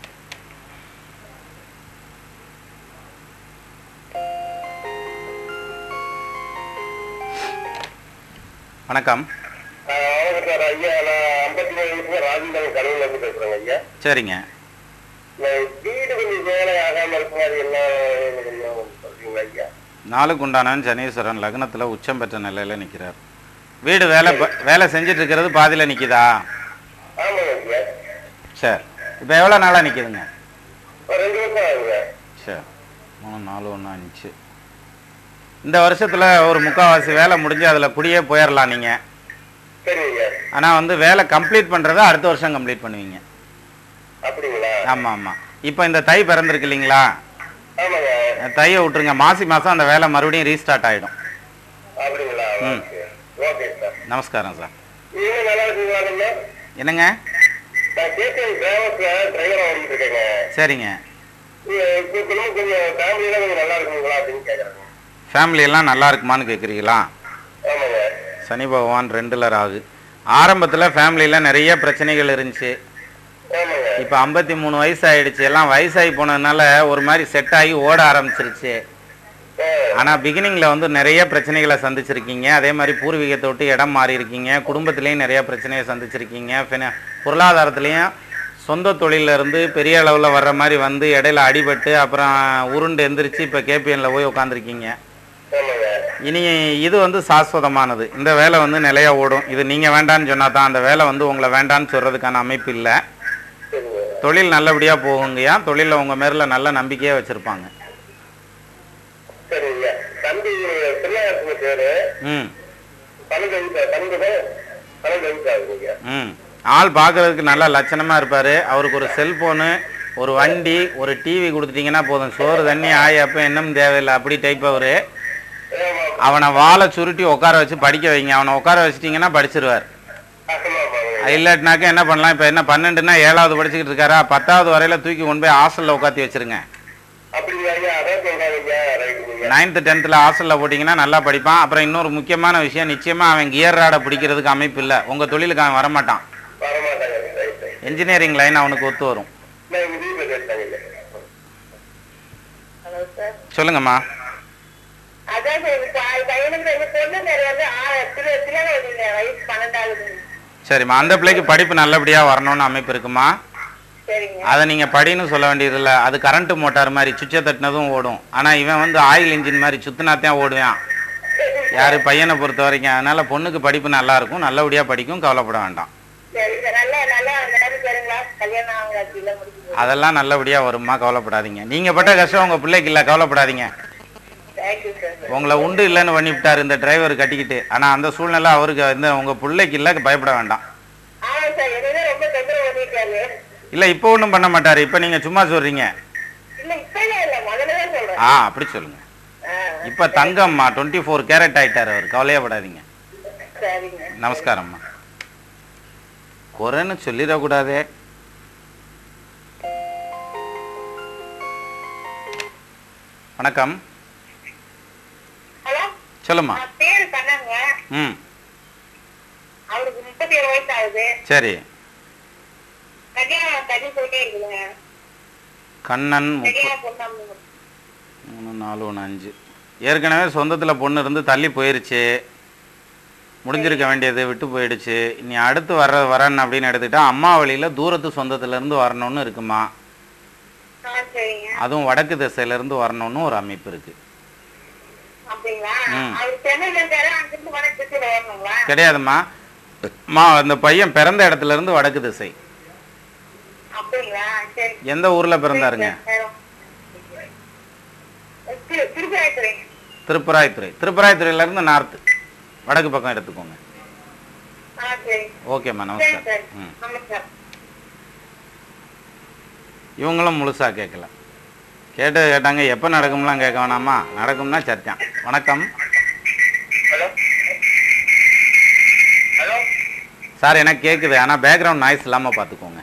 வணக்கம் வணக்கம் சார் ஐயா நான் ஐம்பத்தி மூணு வயசுல ராஜேந்திரன் கடவுள் வந்து பேசுறேங்க ஐயா சரிங்க நான் வீடு கொஞ்சம் வேலை ஆகாம இருக்க மாதிரி எல்லாம் எனக்கு கொஞ்சம் சொல்றீங்களா ஐயா நாளுக்கு உண்டானவன் சனீஸ்வரன் லக்னத்தில் உச்சம் பெற்ற நிலையில் நிற்கிறார் வீடு வேலை ப- வேலை செஞ்சுட்டு இருக்கிறது பாதியில் நிற்கிதா ஆமாங்க ஐயா சரி இப்போ எவ்வளோ நாளாக நிற்கிதுங்க ஒரு ரெண்டு வருஷம் ஆகுங்க சரி மூணு நாலு ஒன்று அஞ்சு இந்த வருஷத்தில் ஒரு முக்கால்வாசி வேலை முடிஞ்சு அதில் குடியே போயிடலாம் நீங்கள் சரிங்க ஐயா ஆனால் வந்து வேலை கம்ப்ளீட் பண்ணுறதை அடுத்த வருஷம் கம்ப்ளீட் பண்ணுவீங்க அப்படிங்களா ஆமாம் ஆமாம் இப்போ இந்த தை பிறந்திருக்கு இல்லைங்களா ஆமாங்க தையை விட்டுருங்க மாசி மாதம் அந்த வேலை மறுபடியும் ரீஸ்டார்ட் ஆகிடும் அப்படிங்களா ம். ஓகே ஓகே சார் நமஸ்காரம் சார் நீங்களும் நல்லா இருக்கீங்களா என்னங்க நான் கேட்கறேன் டிராவல்ஸ்ல டிரைவரா ஓடிட்டு இருக்கேங்க சரிங்க இப்போ கொஞ்சம் கொஞ்சம் ஃபேமிலியெல்லாம் கொஞ்சம் நல்லா இருக்குங்களா அப்படின்னு கேட்குறாங்க ஃபேமிலி எல்லாம் நல்லா இருக்குமான்னு கேட்குறீங்களா ஆமாங்க சனி பகவான் ரெண்டில் ராகு ஆரம்பத்தில் ஃபேமிலியில் நிறைய பிரச்சனைகள் இருந்துச்சு ஆமாங்க இப்போ ஐம்பத்தி மூணு வயசு ஆயிடுச்சு எல்லாம் வயசாகி போனதுனால ஒரு மாதிரி செட் ஆகி ஓட ஆரம்பிச்சிருச்சு ஆ, ஆனால் பிகினிங்கில் வந்து நிறைய பிரச்சனைகளை சந்திச்சிருக்கீங்க அதே மாதிரி பூர்வீகத்தை விட்டு இடம் மாறி இருக்கீங்க குடும்பத்துலேயும் நிறைய பிரச்சனையை சந்திச்சிருக்கீங்க ஃபின பொருளாதாரத்துலேயும் சொந்த தொழில்ல இருந்து பெரிய அளவில் வர்ற மாதிரி வந்து இடையில அடிபட்டு அப்புறம் உருண்டு எந்திரிச்சு இப்போ கேபிஎன்ல போய் உட்காந்துருக்கீங்க ஆமாங்க இனி இது வந்து சாஸ்வதமானது இந்த வேலை வந்து நிலையா ஓடும் இது நீங்கள் வேண்டான்னு சொன்னா தான் அந்த வேலை வந்து உங்களை வேண்டான்னு சொல்கிறதுக்கான அமைப்பு இல்லை சரிங்க தொழில் நல்லபடியாக போகுங்கய்யா தொழிலில் உங்கள் மேரில் நல்ல நம்பிக்கையாக வச்சுருப்பாங்க சரிங்க தம்பி பிள்ளையாருக்கு பேரு ம் பன்னெண்டு வயசு பன்னெண்டு பேர் பன்னெண்டு வயசு ஆகுதுங்க ம் ஆள் பார்க்கறதுக்கு நல்லா லட்சணமாக இருப்பார் அவருக்கு ஒரு செல்ஃபோனு ஒரு வண்டி ஒரு டிவி கொடுத்துட்டீங்கன்னா போதும் சோறு தண்ணி ஆய் அப்போ இன்னும் தேவையில்லை அப்படி டைப் அவர் ஆமா அவனை வாழை சுருட்டி உட்கார வச்சு படிக்க வைங்க அவனை உட்கார வச்சிட்டிங்கன்னா படிச்சிருவார் ஆமா ஆமாங்க இல்லாட்டினாக்க என்ன பண்ணலாம் இப்போ என்ன பன்னெண்டுனா ஏழாவது படிச்சுக்கிட்டு இருக்காரா பத்தாவது வரையில் தூக்கி கொண்டு போய் ஹாஸ்டலில் உட்காத்தி வச்சிருங்க அப்படிங்க அதான் சொல்றாங்க ரைட்டுங்க நைன்த்து டென்த்தில் ஹாஸ்டலில் போட்டிங்கன்னா நல்லா படிப்பான் அப்புறம் இன்னொரு முக்கியமான விஷயம் நிச்சயமாக அவன் கியர் ராடை பிடிக்கிறதுக்கு அமைப்பு இல்லை உங்கள் தொழிலுக்கு அவன் வரமாட்டான் வரமாட்டாங்க ரைட் ரைட் இன்ஜினியரிங் லைன் அவனுக்கு ஒத்து வரும் நான் எங்க வீட்டுல கேட்டாங்க ஹலோ சார் சொல்லுங்கம்மா அதான் சார் இப்ப பையனுக்கு எங்க பொண்ணு பேர் வந்து சில சில வயசு பன்னெண்டாவது சரிம்மா அந்த பிள்ளைக்கு படிப்பு நல்லபடியாக வரணும்னு அமைப்பு இருக்குமா சரிங்க அதை நீங்கள் படின்னு சொல்ல வேண்டியதில்லை அது கரண்ட் மோட்டார் மாதிரி சுவிட்சை தட்டினதும் ஓடும் ஆனால் இவன் வந்து ஆயில் இன்ஜின் மாதிரி சுத்தினாத்தான் ஓடுவான் யார் பையனை பொறுத்த வரைக்கும் அதனால் பொண்ணுக்கு படிப்பு நல்லா இருக்கும் நல்லபடியாக படிக்கும் கவலைப்பட வேண்டாம் சரி சார் நல்லா நல்லா நேரம் சரிங்களா கல்யாணம் ஆகாது இல்ல முடிஞ்சு அதெல்லாம் நல்லபடியாக வருமா கவலைப்படாதீங்க நீங்கள் பட்ட கஷ்டம் உங்கள் பிள்ளைக்கு இல்லை கவலைப்படாதீங்க தேங்க்யூ சார் உங்களை உண்டு இல்லைன்னு பண்ணி விட்டார் இந்த டிரைவர் கட்டிக்கிட்டு ஆனால் அந்த சூழ்நிலை அவருக்கு இந்த உங்கள் பிள்ளைக்கு இல்லை பயப்பட வேண்டாம் ஆமா சார் என்னதான் ரொம்ப தொந்தரவு பண்ணிருக்காரு இல்லை இப்போ ஒன்றும் பண்ண மாட்டார் இப்போ நீங்கள் சும்மா சொல்கிறீங்க இல்ல இப்பதான் இல்ல முதல்ல தான் சொல்றேன் ஆ அப்படி சொல்லுங்கள் ஆ, இப்போ தங்கம்மா டுவெண்ட்டி ஃபோர் கேரட் ஆயிட்டார் அவர் கவலையப்படாதீங்க சரிங்க நமஸ்காரம்மா குறைன்னு சொல்லிடக்கூடாதே வணக்கம் ஹலோ சொல்லும்மா நான் பேரு பண்ணாங்க ம் அவருக்கு முப்பத்தி ஏழு வயசு ஆகுது சரி கல்யாணம் தள்ளி போயிட்டே இருக்குதுங்க கண்ணன் முப்ப கல்யாணம் பொண்ணு மூணு நாலு ஒன்று அஞ்சு ஏற்கனவே சொந்தத்தில் பொண்ணு இருந்து தள்ளி போயிருச்சு முடிஞ்சிருக்க வேண்டியது விட்டு போயிடுச்சு இனி அடுத்து வர வரேன் அப்படின்னு எடுத்துக்கிட்டா அம்மா வழியில் தூரத்து சொந்தத்துலேருந்து வரணும்னு இருக்குமா ஆ சரிங்க அதுவும் வடக்கு திசையிலேருந்து வரணும்னு ஒரு அமைப்பு இருக்குது அப்படிங்களா ம். அவர் சென்னையில இருக்காரு அங்கிருந்து வடக்கு திசையில வரணுங்களா கிடையாதும்மா மா அந்த பையன் பிறந்த இடத்துல இருந்து வடக்கு திசை அப்படிங்களா சரி எந்த ஊரில் பிறந்தாருங்க திருப்பி திருப்பராய்த்துறை திருப்பராய்த்துறையிலேருந்து நார்த்து வடக்கு பக்கம் எடுத்துக்கோங்க ஆ சரி ஓகேம்மா சரி நமஸ்காரம் சார் ம் நமஸ்கார் இவங்களும் முழுசாக கேட்கல கேட்டு கேட்டாங்க எப்போ நடக்கும்லாம் கேட்க வேணாமா நடக்கும்னா சர்ச்சான் வணக்கம் ஹலோ ஹலோ சார் எனக்கு கேட்குது ஆனால் பேக்ரவுண்ட் நாய்ஸ் இல்லாமல் பார்த்துக்கோங்க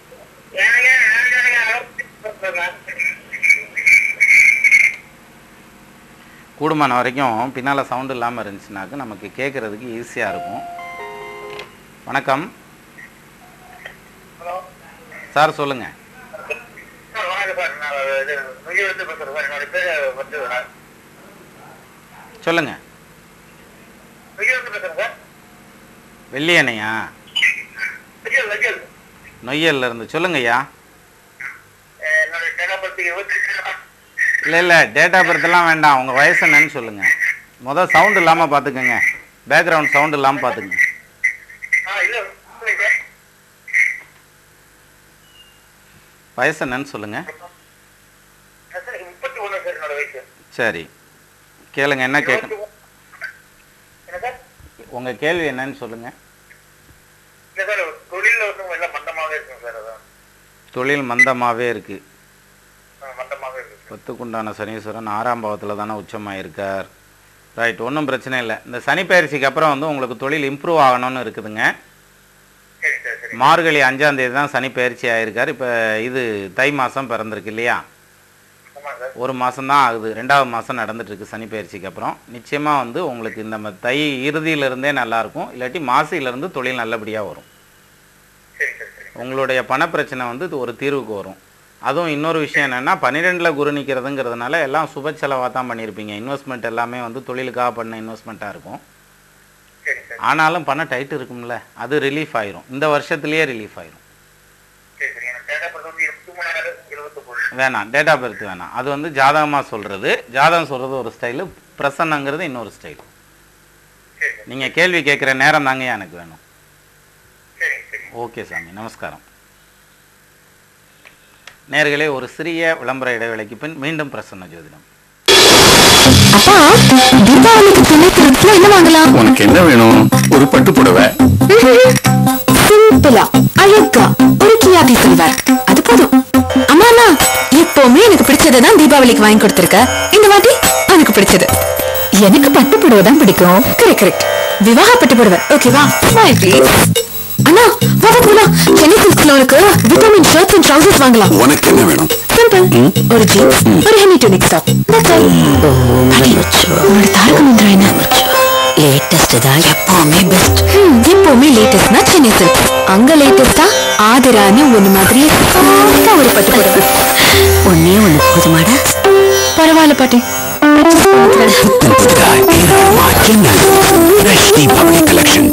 கூடுமான வரைக்கும் பின்னால் சவுண்டு இல்லாமல் இருந்துச்சுனாக்க நமக்கு கேட்குறதுக்கு ஈஸியாக இருக்கும் வணக்கம் ஹலோ சார் சொல்லுங்கள் வணக்கம் சார் நான் இது நுழையிலிருந்து பேசுறேன் சார் என்னோட பேர் வந்து சொல்லுங்கள் நுழையிலிருந்து பேசுறேன் சார் வெள்ளியணையா விஜய் விஜய் நொய்யல்ல இருந்து சொல்லுங்கய்யா என்னோட டேட்டாபர்த்தி இருபத்தி இல்லை இல்லை டேட்டா பர்த்லாம் வேண்டாம் உங்கள் வயசு என்னன்னு சொல்லுங்கள் முதல் சவுண்ட் இல்லாமல் பார்த்துக்கோங்க பேக்ரவுண்ட் சவுண்ட் இல்லாமல் பார்த்துக்குங்க ஆ இல்ல சொல்லுங்க வயசு என்னன்னு சொல்லுங்கள் சார் சார் முப்பத்தி ஒண்ணு சார் என்னோட வயசு சரி கேளுங்க என்ன கேட்கணும் என்ன சார் உங்கள் கேள்வி என்னன்னு சொல்லுங்கள் இல்ல சார் தொழில வந்து எல்லாம் மந்தமாவே இருக்கும் சார் அதான் தொழில் மந்தமாகவே இருக்குது ஆ, மந்தமாவே இருக்கு சார் பத்துக்குண்டான சனீஸ்வரன் ஆறாம் பாவத்தில் தானே உச்சமாக இருக்கார் ரைட் ஒன்றும் பிரச்சனை இல்லை இந்த சனி பயிற்சிக்கு அப்புறம் வந்து உங்களுக்கு தொழில் இம்ப்ரூவ் ஆகணும்னு இருக்குதுங்க சரி சார் சரி மார்கழி அஞ்சாம் தேதி தான் சனி பயிற்சி ஆயிருக்கார் இப்போ இது தை மாதம் பிறந்திருக்கு இல்லையா ஆமா சார் ஒரு மாதம் தான் ஆகுது ரெண்டாவது மாதம் நடந்துட்டு இருக்கு சனி பயிற்சிக்கு அப்புறம் நிச்சயமாக வந்து உங்களுக்கு இந்த ம- தை இறுதியிலிருந்தே நல்லாயிருக்கும் இல்லாட்டி மாசியிலேருந்து தொழில் நல்லபடியாக வரும் சரி சரி சரி உங்களுடைய பணப்பிரச்சனை வந்து இது ஒரு தீர்வுக்கு வரும் அதுவும் இன்னொரு விஷயம் என்னென்னா பன்னிரெண்டில் குரு நிற்கிறதுங்கிறதுனால எல்லாம் சுப செலவாக தான் பண்ணியிருப்பீங்க இன்வெஸ்ட்மெண்ட் எல்லாமே வந்து தொழிலுக்காக பண்ண இன்வெஸ்ட்மெண்ட்டாக இருக்கும் சரி சார் ஆனாலும் பணம் டைட் இருக்கும்ல அது ரிலீஃப் ஆயிரும் இந்த வருஷத்துலேயே ரிலீஃப் ஆயிரும் சரி சரி எனக்கு டேட்டாபர்த்தி வந்து இருபத்தி மூணாயிரம் இருபத்தி மூணு வேணாம் டேட் ஆஃப் பர்த் வேணாம் அது வந்து ஜாதகமாக சொல்கிறது ஜாதகம் சொல்கிறது ஒரு ஸ்டைலு பிரசன்னங்கிறது இன்னொரு ஸ்டைல் நீங்கள் கேள்வி கேட்குற நேரம் தாங்கய்யா எனக்கு வேணும் சரிங்க சரி ஓகே சாமி நமஸ்காரம் நேர்களே ஒரு சிறிய விளம்பர இடைவேளைக்கு பின் மீண்டும் பிரசன்ன ஜோதிடம் அப்பா தீபாவளிக்கு துணை திருத்துல என்ன வாங்கலாம் உனக்கு என்ன வேணும் ஒரு பட்டு புடவை சிம்பிளா அழகா ஒரு கியாபி சில்வர் அது போதும் அம்மா அண்ணா எப்பவுமே எனக்கு பிடிச்சதை தான் தீபாவளிக்கு வாங்கி கொடுத்திருக்க இந்த வாட்டி எனக்கு பிடிச்சது எனக்கு பட்டு புடவை தான் பிடிக்கும் கரெக்ட் கரெக்ட் விவாக பட்டு புடவை ஓகேவா ஸ்மைல் ப்ளீஸ் அண்ணா வா வா, போலாம் சென்னை சில்க்ஸ்ல உனக்கு விட்டமின் ஷர்ட்ஸ் அண்ட் ட்ரவுசர்ஸ் வாங்கலாம் உனக்கு என்ன வேணும் சிம்பிள் ஒரு ஜீன்ஸ் ஒரு ஹெனி டூனிக் டாப் தட்ஸ் ஆல் உன்னோட தாரக மந்திரம் என்ன லேட்டஸ்ட் தான் எப்பவுமே பெஸ்ட் ஹம், எப்பவுமே லேட்டஸ்ட்னா சென்னை சில்க்ஸ் அங்க லேட்டஸ்டா ஆதிரான்னு ஒண்ணு மாதிரியே சாஃப்டா ஒரு பட்டு புடவை ஒன்னே ஒண்ணு போதுமாடா பரவாயில்ல பாட்டி adjust பண்ணிக்கிறேன். புத்தம் புதிதாய் ஏராளமாய் என்ன ஃப்ரெஷ் தீபாவளி கலெக்ஷன்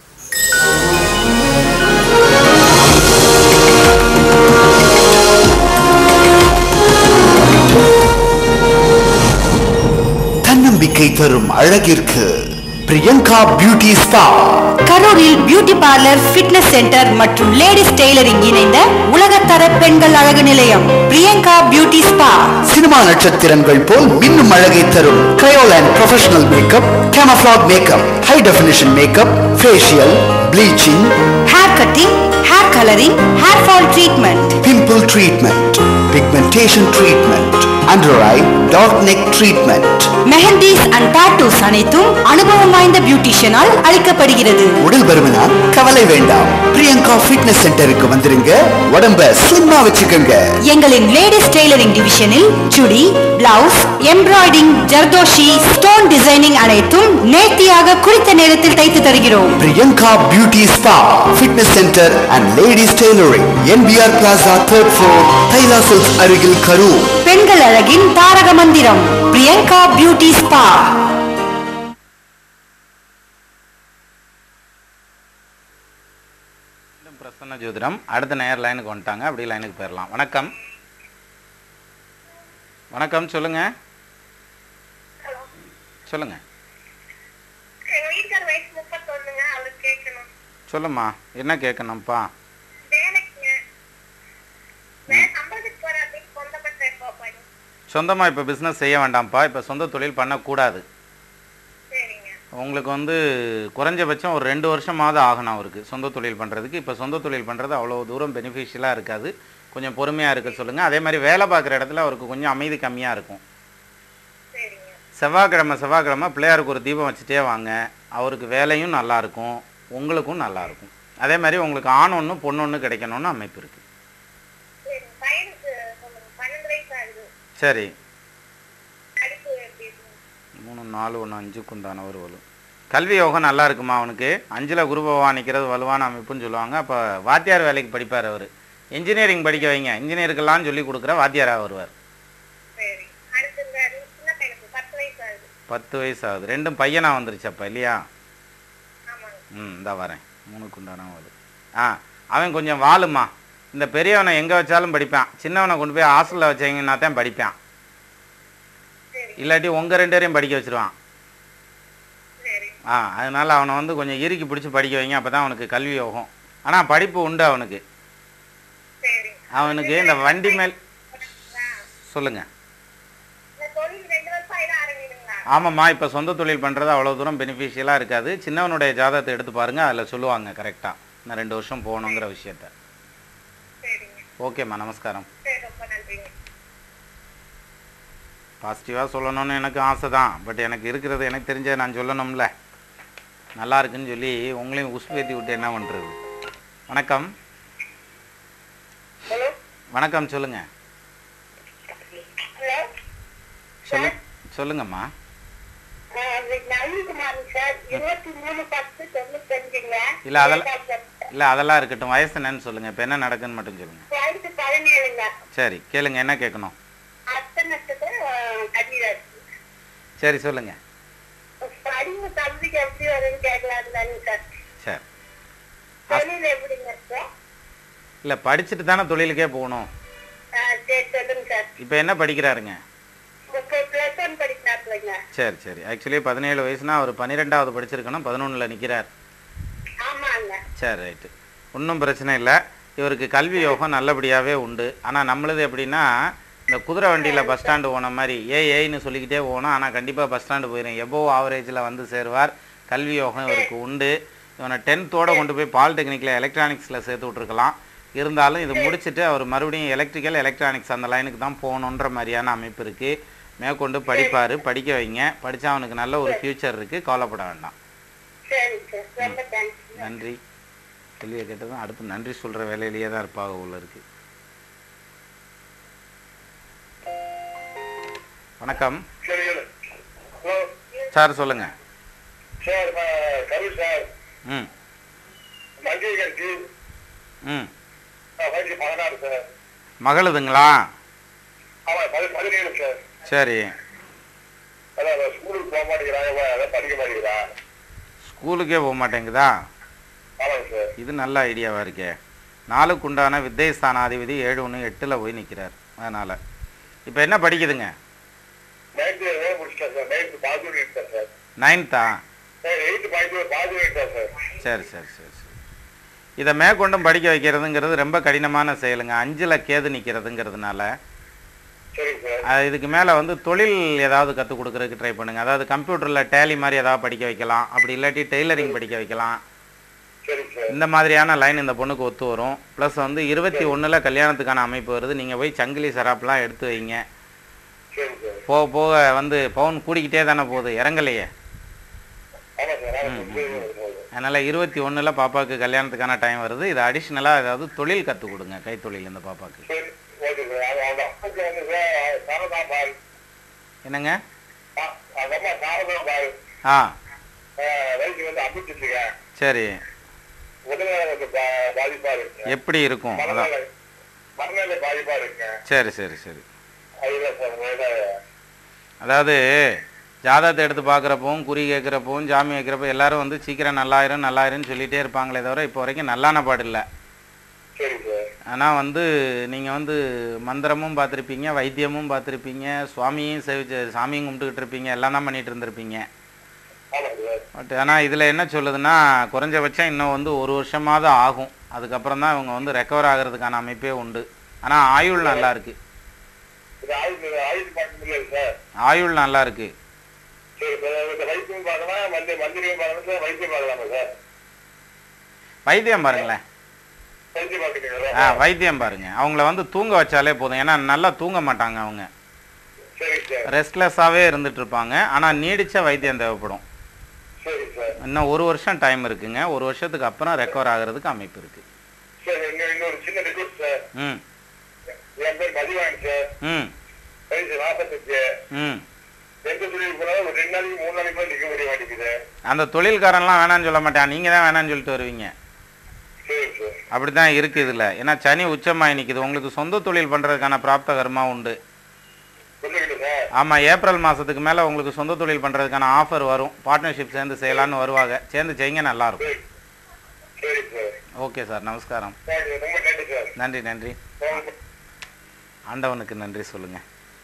தன்னம்பிக்கை தரும் அழகிற்கு பிரியங்கா பியூட்டி ஸ்பா கரூரில் பியூட்டி பார்லர் ஃபிட்னஸ் சென்டர் மற்றும் லேடிஸ் டெய்லரிங் இணைந்த உலகத்தர பெண்கள் அழகு நிலையம் பிரியங்கா பியூட்டி ஸ்பா சினிமா நட்சத்திரங்கள் போல் மின்னும் அழகை தரும் கிரையோல் and professional makeup camouflage makeup high definition makeup facial bleaching hair cutting hair colouring hair fall treatment pimple treatment pigmentation treatment under eye dark neck treatment mehndis and tattoos அனைத்தும் அனுபவம் வாய்ந்த பியூட்டிஷியனால் அளிக்கப்படுகிறது உடல் பருமனா கவலை வேண்டாம் பிரியங்கா ஃபிட்னஸ் சென்டருக்கு வந்துருங்க உடம்ப ஸ்லிம்மா வச்சுக்கோங்க எங்களின் லேடிஸ் டெய்லரிங் டிவிஷனில் chudi blouse embroidering zardozi stone designing அனைத்தும் நேர்த்தியாக குறித்த நேரத்தில் தைத்து தருகிறோம் Priyanka beauty spa fitness centre and ladies tailoring NPR Plaza third floor Thaila silks அருகில் கரூர் பெண்கள் அழகின் தாரக மந்திரம் பிரியங்கா பியூட்டி ஸ்பா மீண்டும் பிரசன்ன ஜோதிடம் அடுத்த நேர் லைனுக்கு வந்துட்டாங்க அப்படி லைனுக்கு போயிடலாம் வணக்கம் வணக்கம் சொல்லுங்க சொல்லுங்க எங்க வீட்டுக்கார வயசு முப்பத்தொன்னுங்க அவருக்கு கேட்கணும் சொல்லுமா என்ன கேட்கணும்ப்பா வேலைக்குங்க வேலை சம்பளத்துக்கு போற அப்படின்னு சொந்தப்பட்ட போப்பாங்க சொந்தமாக இப்போ பிஸ்னஸ் செய்ய வேண்டாம்ப்பா இப்போ சொந்த தொழில் பண்ணக்கூடாது சரிங்க உங்களுக்கு வந்து குறைஞ்சபட்சம் ஒரு ரெண்டு வருஷமாவது ஆகணும் அவருக்கு சொந்த தொழில் பண்ணுறதுக்கு இப்போ சொந்த தொழில் பண்ணுறது அவ்வளோ தூரம் பெனிஃபிஷியலாக இருக்காது கொஞ்சம் பொறுமையாக இருக்க சொல்லுங்கள் அதே மாதிரி வேலை பார்க்குற இடத்துல அவருக்கு கொஞ்சம் அமைதி கம்மியாக இருக்கும் சரிங்க செவ்வாய்க்கிழமை செவ்வாய்க்கிழமை பிள்ளையாருக்கு ஒரு தீபம் வச்சுட்டே வாங்க அவருக்கு வேலையும் நல்லா இருக்கும் உங்களுக்கும் நல்லா இருக்கும் அதே மாதிரி உங்களுக்கு ஆண் ஒன்று பொண்ணு ஒன்று கிடைக்கணும்னு அமைப்பு இருக்குது சரி பையனுக்கு சொல்லுங்க பன்னெண்டு வயசு ஆகுது சரி படிப்பு எப்படி இருக்குங்க மூணு நாலு ஒன்று அஞ்சுக்கு உண்டான ஒரு வலு கல்வி யோகம் நல்லா இருக்குமா அவனுக்கு அஞ்சில் குரு பகவான் நிற்கிறது வலுவான அமைப்புன்னு சொல்லுவாங்க அப்போ வாத்தியார் வேலைக்கு படிப்பார் அவர் இன்ஜினியரிங் படிக்க வைங்க இன்ஜினியருக்கெல்லாம் சொல்லி கொடுக்குற வாத்தியாராக வருவார் சரி அடுத்து இந்த சின்ன பையனுக்கு பத்து வயசு ஆகுது பத்து வயசு ஆகுது ரெண்டும் பையனாக வந்துருச்சு அப்போ இல்லையா ஆமாங்க ம் இந்த வரேன் மூணுக்கு உண்டான வலு ஆ அவன் கொஞ்சம் வாளுமா இந்த பெரியவனை எங்கே வச்சாலும் படிப்பான் சின்னவனை கொண்டு போய் ஹாஸ்டலில் வச்சீங்கன்னா தான் படிப்பான் சரி இல்லாட்டி உங்கள் ரெண்டு பேரையும் படிக்க வச்சிருவான் சரி ஆ அதனால் அவனை வந்து கொஞ்சம் இறுக்கி பிடிச்சி படிக்க வைங்க அப்போ தான் அவனுக்கு கல்வி யோகம் ஆனால் படிப்பு உண்டு அவனுக்கு சரி அவனுக்கு இந்த வண்டி மேல் சொல்லுங்கள் இந்த தொழில் ரெண்டு வருஷம் ஆயிரம் ஆரம்பிடுங்களா ஆமாம்மா இப்போ சொந்த தொழில் பண்ணுறது அவ்வளோ தூரம் பெனிஃபிஷியலாக இருக்காது சின்னவனுடைய ஜாதகத்தை எடுத்து பாருங்கள் அதில் சொல்லுவாங்க கரெக்டாக நான் ரெண்டு வருஷம் போகணுங்கிற விஷயத்த சரிங்க ஓகேம்மா நமஸ்காரம் சரி ரொம்ப நன்றிங்க பாசிட்டிவாக சொல்லணும்னு எனக்கு ஆசை தான் பட் எனக்கு இருக்கிறது எனக்கு தெரிஞ்சதை நான் சொல்லணும்ல நல்லா இருக்குன்னு சொல்லி உங்களையும் உசுப்பேத்தி விட்டு என்ன பண்ணுறது வணக்கம் ஹலோ வணக்கம் சொல்லுங்கள் ஹலோ சொல்லு சொல்லுங்கம்மா நவீன்குமார் சார் இருபத்தி மூணு பத்து தொண்ணூத்தஞ்சுங்க இல்ல, அதெல்லாம் இல்லை அதெல்லாம் இருக்கட்டும் வயசு என்னன்னு சொல்லுங்கள் இப்போ என்ன நடக்குன்னு மட்டும் சொல்லுங்கள் வயசு பதினேழுங்க சரி கேளுங்க என்ன கேட்கணும் அத்தை நட்சத்திரம் கன்னிராசி சரி சொல்லுங்கள் படிப்பு தம்பிக்கு எப்படி வரும்னு கேட்கலாம் தானே சார் சரி தொழில் எப்படிங்க சார் இல்லை படிச்சுட்டு தானே தொழிலுக்கே போகணும் ஆ, சரி சொல்லுங்க சார் இப்போ என்ன படிக்கிறாருங்க இப்போ பிளஸ் ஒன் படிக்கிறாப்புல கிளாஸ்லங்க சரி சரி ஆக்சுவலி பதினேழு வயசுனா அவர் பன்னிரெண்டாவது படிச்சிருக்கணும் பதினொன்றில் நிற்கிறார் ஆமாங்க சரி ரைட்டு ஒன்றும் பிரச்சனை இல்லை இவருக்கு கல்வி யோகம் நல்லபடியாகவே உண்டு ஆனால் நம்மளது எப்படின்னா இந்த குதிரை வண்டியில் பஸ் ஸ்டாண்டு போன மாதிரி ஏ ஏன்னு சொல்லிக்கிட்டே போகணும் ஆனால் கண்டிப்பாக பஸ் ஸ்டாண்டு போயிடும் எபோவ் ஆவரேஜில் வந்து சேருவார் கல்வி யோகம் இவருக்கு உண்டு இவனை டென்த்தோடு கொண்டு போய் பாலிடெக்னிக்கில் எலக்ட்ரானிக்ஸில் சேர்த்து விட்ருக்கலாம் இருந்தாலும் இது முடிச்சுட்டு அவர் மறுபடியும் எலக்ட்ரிக்கல் எலக்ட்ரானிக்ஸ் அந்த லைனுக்கு தான் போகணுன்ற மாதிரியான அமைப்பு இருக்குது மேற்கொண்டு படிப்பார் படிக்க வைங்க படித்தா அவனுக்கு நல்ல ஒரு ஃப்யூச்சர் இருக்குது கவலைப்பட வேண்டாம் சரிங்க சார் ரொம்ப தேங்க்ஸ் நன்றி கேள்வியை கேட்டதும் அடுத்து நன்றி சொல்கிற வேலையிலேயே தான் இருப்பாக உள்ள இருக்கு வணக்கம் சரிங்க ஹலோ சார் சொல்லுங்கள் சார் கரு சார் ம் மஞ்சள் கட்சி ம் வயசு பதினாறு சார் மகளுதுங்களா ஆமாம் பதி பதினேழு சார் சரி அதான் ஸ்கூலுக்கு போக மாட்டேங்கிறாங்க அதான் படிக்க மாட்டேங்கிறா ஸ்கூலுக்கே போக மாட்டேங்குதா ஆமாங்க சார் இது நல்ல ஐடியாவாக இருக்கே நாலுக்கு உண்டான வித்தை ஸ்தானாதிபதி ஏழு ஒன்று எட்டில் போய் நிற்கிறார் அதனால் இப்போ என்ன படிக்குதுங்க நைன்த்து முடிச்சிட்டேன் சார் நைன்த்து பாஸ் பண்ணிட்டேன் சார் நைன்த்தா சார் எயித்து பாஸ் பாஸ் பண்ணிட்டேன் சார் சரி சரி சரி சரி இதை மேற்கொண்டும் படிக்க வைக்கிறதுங்கிறது ரொம்ப கடினமான செயலுங்க அஞ்சில் கேது நிற்கிறதுங்கிறதுனால சரிங்க சார் அது இதுக்கு மேலே வந்து தொழில் ஏதாவது கற்றுக் கொடுக்குறதுக்கு ட்ரை பண்ணுங்கள் அதாவது கம்ப்யூட்டரில் டேலி மாதிரி ஏதாவது படிக்க வைக்கலாம் அப்படி இல்லாட்டி டெய்லரிங் படிக்க வைக்கலாம் சரிங்க சார் இந்த மாதிரியான லைன் இந்த பொண்ணுக்கு ஒத்து வரும் ப்ளஸ் வந்து இருபத்தி ஒன்றில் கல்யாணத்துக்கான அமைப்பு வருது நீங்கள் போய் சங்கிலி சராப்லாம் எடுத்து வைங்க சரிங்க சார் போக போக வந்து பவுன் கூடிக்கிட்டே தானே போகுது இறங்கலையே ஆமாம் சார் ஆமாம் சார் அதனால் இருபத்தி ஒன்றில் பாப்பாவுக்கு கல்யாணத்துக்கான டைம் வருது இது அடிஷ்னலாக ஏதாவது தொழில் கற்றுக் கொடுங்க கைத்தொழில் இந்த பாப்பாவுக்கு சரி ஓகே சார் அது அதான் அங்கே வந்து சார் சாரதா பால் என்னங்க அந்த அம்மா சாரதா பால் ஆ வயசு வந்து அம்பிச்சுங்க சரி உடல்நல கொஞ்சம் பா- பாதிப்பா இருக்கு எப்படி இருக்கும் அதான் மனநல மனநல பாதிப்பா இருக்கு சரி சரி சரி அதுதான் சார் உங்கள்ட்ட அதாவது ஜாதகத்தை எடுத்து பார்க்குறப்பவும் குறி கேட்குறப்பவும் ஜாமி வைக்கிறப்போ எல்லாரும் வந்து சீக்கிரம் நல்லாயிரும் நல்லாயிரும்னு சொல்லிகிட்டே இருப்பாங்களே தவிர இப்போ வரைக்கும் நல்லான பாடு இல்லை சரிங்க சார் ஆனால் வந்து நீங்கள் வந்து மந்திரமும் பார்த்துருப்பீங்க வைத்தியமும் பார்த்துருப்பீங்க சுவாமியும் சேவிச்சு சாமியும் கும்பிட்டுக்கிட்டு இருப்பீங்க எல்லாம் தான் பண்ணிகிட்டு இருந்திருப்பீங்க ஆமாங்க சார் பட் ஆனால் இதில் என்ன சொல்லுதுன்னா குறைஞ்சபட்சம் இன்னும் வந்து ஒரு வருஷமாவது ஆகும் அதுக்கப்புறம் தான் இவங்க வந்து ரெக்கவர் ஆகிறதுக்கான அமைப்பே உண்டு ஆனால் ஆயுள் நல்லா இருக்கு இது ஆயுள் ஆயுள் பார்க்க முடியாது சார் ஆயுள் நல்லா இருக்கு சரி சார் இந்த வைத்தியம் பார்க்கலாம் மந்திரி மந்திரியும் பார்க்கலாம் சார் வைத்தியம் பார்க்கலாமா சார் வைத்தியம் பாருங்களேன் வைத்தியம் ஆ பார்த்துட்டீங்களா வைத்தியம் பாருங்க அவங்கள வந்து தூங்க வச்சாலே போதும் ஏன்னா நல்லா தூங்க மாட்டாங்க அவங்க சரி சார் ரெஸ்ட்லெஸ்ஸாகவே இருந்துட்டு இருப்பாங்க ஆனால் நீடிச்ச வைத்தியம் தேவைப்படும் சரி சார் இன்னும் ஒரு வருஷம் டைம் இருக்குங்க ஒரு வருஷத்துக்கு அப்புறம் ரெக்கவர் ஆகிறதுக்கு அமைப்பு இருக்கு சார் இங்க இன்னொரு சின்ன ரிக்வஸ்ட் சார் ம் என் பேர் மதிவாணி சார் ம் வயசு நாற்பத்தஞ்சு ம் எந்த தொழில் போனாலும் ஒரு ரெண்டு நாளைக்கு மூணு நாளைக்கு கூட நிற்க முடிய மாட்டேங்குது அந்த தொழில்காரன்லாம் வேணாம்னு சொல்ல மாட்டான் நீங்கள் தான் வேணாம்னு சொல்லிட்டு வருவீங்க சரி சார் அப்படி தான் இருக்குது இதில் ஏன்னா சனி உச்சமாகி நிற்குது உங்களுக்கு சொந்த தொழில் பண்ணுறதுக்கான பிராப்த கர்மா உண்டு சொல்லுங்க சார் ஆமாம் ஏப்ரல் மாதத்துக்கு மேலே உங்களுக்கு சொந்த தொழில் பண்ணுறதுக்கான ஆஃபர் வரும் பார்ட்னர்ஷிப் சேர்ந்து செய்யலான்னு வருவாங்க சேர்ந்து செய்யுங்க நல்லாயிருக்கும் சரி சரி சார் ஓகே சார் நமஸ்காரம் தேங்க்யூ ரொம்ப நன்றி சார் நன்றி நன்றி ரொம்ப ஆண்டவனுக்கு நன்றி சொல்லுங்க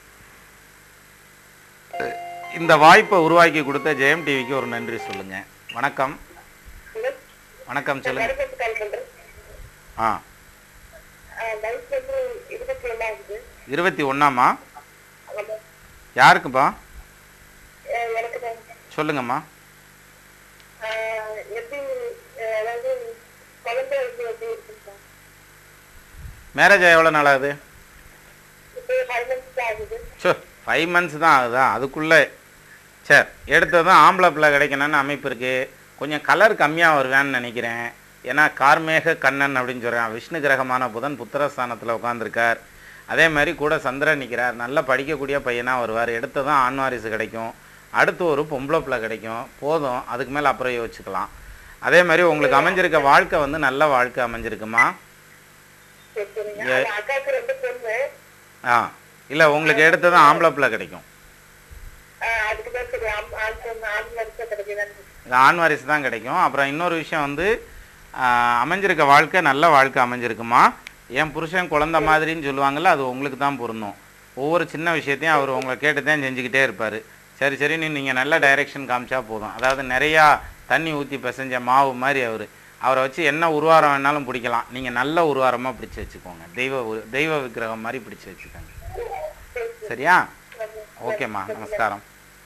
இந்த வாய்ப்பை உருவாக்கி கொடுத்த ஜெயம் டிவிக்கு ஒரு நன்றி சொல்லுங்க வணக்கம் வணக்கம் சொல்லுங்க கருப்பத்து கால் பண்றேன் ஆ வயசு வந்து இருபத்தி ஒன்றாகுது இருபத்தி ஒன்றாம்மா யாருக்குப்பா எனக்கு தான் சொல்லுங்கம்மா ஆஹ் எப்படி ஆஹ் அதாவது குழந்தை வந்து எப்படி இருக்குங்க மேரேஜ் எவ்வளோ நாள் ஆகுது இப்போ ஃபைவ் மந்த்ஸ் ஆகுது சோ ஃபைவ் மந்த்ஸ் தான் ஆகுதா அதுக்குள்ளே சரி எடுத்ததும் ஆம்பளை பிள்ளை கிடைக்கணும்னு அமைப்பு இருக்குது கொஞ்சம் கலர் கம்மியாக வருவேன்னு நினைக்கிறேன் ஏன்னா கார்மேக கண்ணன் அப்படின்னு சொல்கிறேன் விஷ்ணு கிரகமான புதன் புத்திரஸ்தானத்தில் உட்காந்துருக்கார் அதே மாதிரி கூட சந்திரன் நிற்கிறார் நல்லா படிக்கக்கூடிய பையனாக வருவார் எடுத்ததும் ஆண் வாரிசு கிடைக்கும் அடுத்து ஒரு பொம்பளை பிள்ளை கிடைக்கும் போதும் அதுக்கு மேலே அப்புறம் யோசிச்சுக்கலாம் அதே மாதிரி உங்களுக்கு அமைஞ்சிருக்க வாழ்க்கை வந்து நல்ல வாழ்க்கை அமைஞ்சிருக்குமா சரி சரிங்க ஏ- அது அக்காவுக்கு ரெண்டு பொண்ணு ஆ இல்லை உங்களுக்கு எடுத்ததும் ஆம்பளை பிள்ளை கிடைக்கும் ஆஹ் அதுக்கு தான் சரி ஆண் ஆண் பொண்ணு ஆண் வரிசை கிடைக்குதான்னு இது ஆண் வாரிசு தான் கிடைக்கும் அப்புறம் இன்னொரு விஷயம் வந்து ஆஹ், அமைஞ்சிருக்க வாழ்க்கை நல்ல வாழ்க்கை அமைஞ்சிருக்குமா என் புருஷன் குழந்த மாதிரின்னு சொல்லுவாங்கல்ல அது உங்களுக்கு தான் பொருந்தும் ஒவ்வொரு சின்ன விஷயத்தையும் அவர் உங்களை கேட்டு தான் செஞ்சுக்கிட்டே இருப்பார் சரி சரின்னு நீங்கள் நல்ல டைரெக்ஷன் காமிச்சா போதும் அதாவது நிறையா தண்ணி ஊற்றி பிசைஞ்ச மாவு மாதிரி அவர் அவரை வச்சு என்ன உருவாரம் வேணாலும் பிடிக்கலாம் நீங்கள் நல்ல உருவாரமாக பிடிச்சி வச்சுக்கோங்க தெய்வ உரு- தெய்வ விக்கிரகம் மாதிரி பிடிச்சி வச்சுக்கோங்க சரியா ஓகேம்மா நமஸ்காரம்